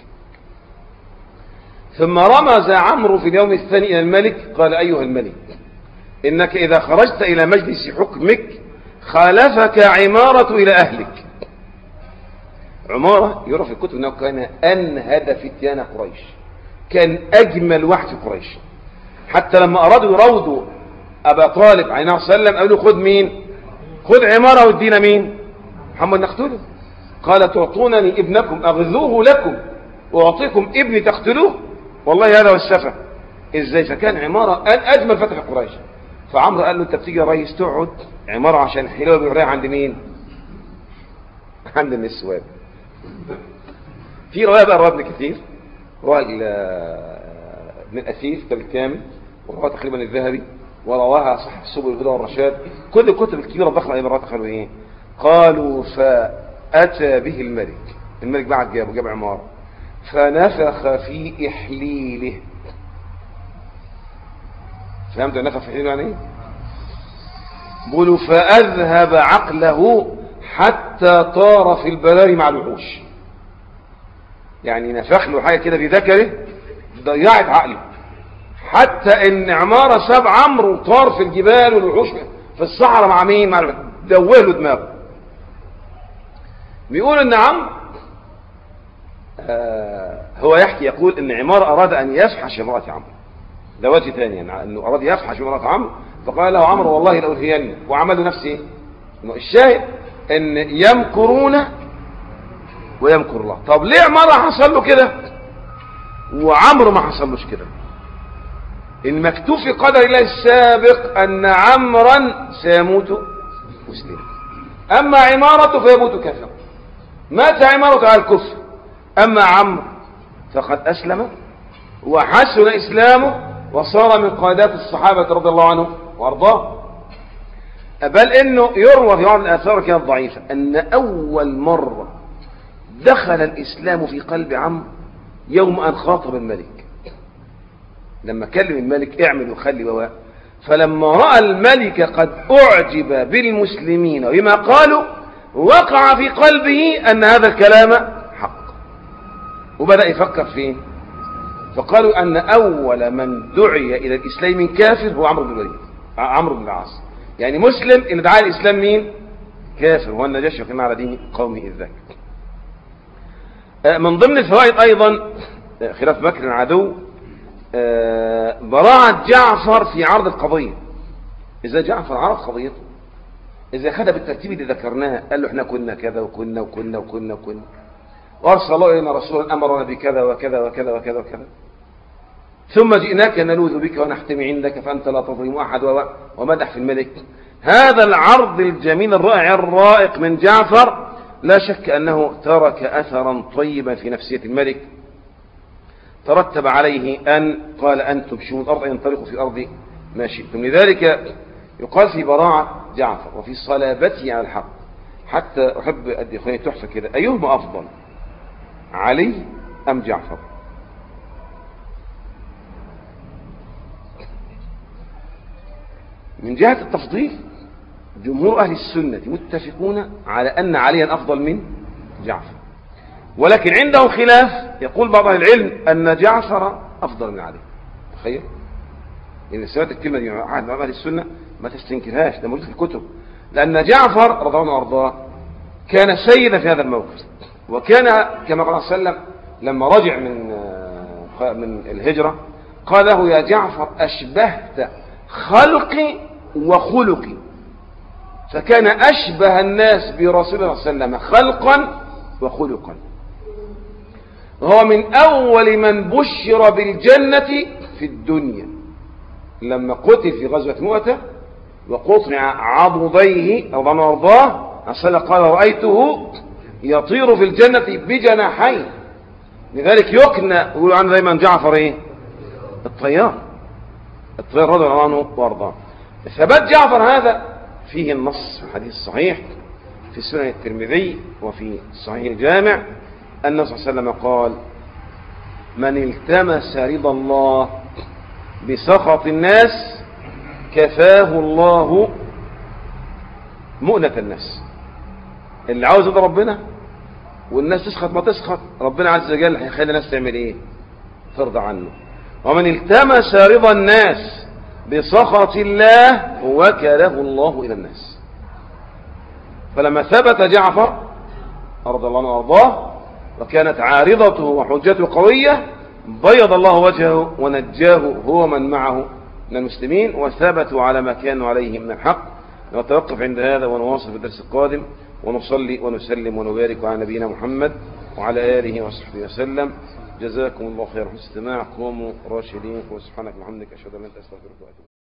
ثم رمز عمرو في اليوم الثاني الى الملك قال ايها الملك انك اذا خرجت الى مجلس حكمك خالفك عمارة الى اهلك عمارة يرى في الكتب انه كان انهد فتيان قريش كان اجمل واحد في قريش حتى لما ارادوا يروضوا ابا طالب عليه الصلاه والسلام قالوا خد مين خد عماره وادينا مين محمد نقتله قال تعطونني ابنكم اغذوه لكم واعطيكم ابني تقتلوه والله هذا هو السفه ازاي فكان عماره أن اجمل فتح قريش فعمرو قال له انت بتيجي يا ريس تقعد عماره عشان حلوه بالريح عند مين عند النسوان في روايه بقى رواه ابن كثير رواه ابن الاثير كتاب الكامل ورواه تقريبا الذهبي ورواها صاحب السبل الهدى والرشاد كل الكتب الكبيره الضخمه ايضا رواه قالوا ايه قالوا فاتى به الملك الملك بعد جابه جاب عماره فنفخ في احليله فهمت نفخ في احليله يعني ايه بيقولوا فاذهب عقله حتى طار في البراري مع الوحوش يعني نفخ له حاجه كده بذكره ضيعت عقله حتى ان عماره ساب عمرو طار في الجبال والوحوش في الصحراء مع مين مع دوه له دماغه بيقول ان عمرو آه هو يحكي يقول ان عمار اراد ان يفحش امراه عمرو ده وجه ثاني يعني انه اراد يفحش امراه عمرو فقال له عمرو والله لالهين وعملوا نفسه الشاهد ان يمكرون ويمكر الله طب ليه عمر حصل له كده وعمرو ما حصلوش كده المكتوب في قدر الله السابق ان عمرا سيموت مسلما اما عمارته فيموت كافرا مات عمارته على الكفر اما عمرو فقد اسلم وحسن اسلامه وصار من قادات الصحابه رضي الله عنهم وارضاه بل انه يروى في بعض الاثار كانت ضعيفه ان اول مره دخل الإسلام في قلب عمرو يوم أن خاطب الملك لما كلم الملك اعمل وخلي وواء فلما رأى الملك قد أعجب بالمسلمين وبما قالوا وقع في قلبه أن هذا الكلام حق وبدأ يفكر فيه فقالوا أن أول من دعي إلى الإسلام من كافر هو عمرو بن الوليد عمرو بن العاص يعني مسلم اللي دعا الإسلام مين كافر هو النجاشي وكان على دين قومه إذ ذاك من ضمن الفوائد أيضا خلاف مكر العدو براعة جعفر في عرض القضية إذا جعفر عرض قضيته إذا خدها بالترتيب اللي ذكرناه قال له احنا كنا كذا وكنا وكنا وكنا وكنا وأرسل الله إلينا رسولا أمرنا بكذا وكذا وكذا وكذا وكذا ثم جئناك نلوذ بك ونحتمي عندك فأنت لا تظلم أحد ومدح في الملك هذا العرض الجميل الرائع الرائق من جعفر لا شك أنه ترك أثرا طيبا في نفسية الملك ترتب عليه أن قال أنتم شو الأرض ينطلقوا في أرض ما شئتم لذلك يقال في براعة جعفر وفي صلابته على الحق حتى أحب أدي إخواني تحفة كده أيهما أفضل علي أم جعفر من جهة التفضيل جمهور أهل السنة متفقون على أن عليا أفضل من جعفر ولكن عندهم خلاف يقول بعض أهل العلم أن جعفر أفضل من علي تخيل إن سمعت الكلمة دي عهد أهل السنة ما تستنكرهاش ده موجود في الكتب لأن جعفر رضي الله عنه وأرضاه كان سيدا في هذا الموقف وكان كما قال صلى الله عليه وسلم لما رجع من من الهجرة قال له يا جعفر أشبهت خلقي وخلقي فكان أشبه الناس برسول الله صلى الله عليه وسلم خلقا وخلقا هو من أول من بشر بالجنة في الدنيا لما قتل في غزوة مؤتة وقطع عضديه رضي الله وارضاه أصلا قال رأيته يطير في الجنة بجناحين لذلك يكنى يقول عنه دايما جعفر ايه الطيار الطيار رضي الله عنه وارضاه ثبات جعفر هذا فيه النص في الحديث الصحيح في سنن الترمذي وفي صحيح الجامع أن صلى الله عليه وسلم قال من التمس رضا الله بسخط الناس كفاه الله مؤنة الناس اللي عاوز يرضى ربنا والناس تسخط ما تسخط ربنا عز وجل هيخلي الناس تعمل ايه ترضى عنه ومن التمس رضا الناس بسخط الله وكله الله إلى الناس فلما ثبت جعفر رضي الله عنه وارضاه وكانت عارضته وحجته قوية بيض الله وجهه ونجاه هو من معه من المسلمين وثبتوا على ما كانوا عليه من الحق نتوقف عند هذا ونواصل في الدرس القادم ونصلي ونسلم ونبارك على نبينا محمد وعلى آله وصحبه وسلم جزاكم الله خير حسن استماع قوموا راشدين وسبحانك وبحمدك أشهد أن لا إله إلا أنت أستغفرك وأتوب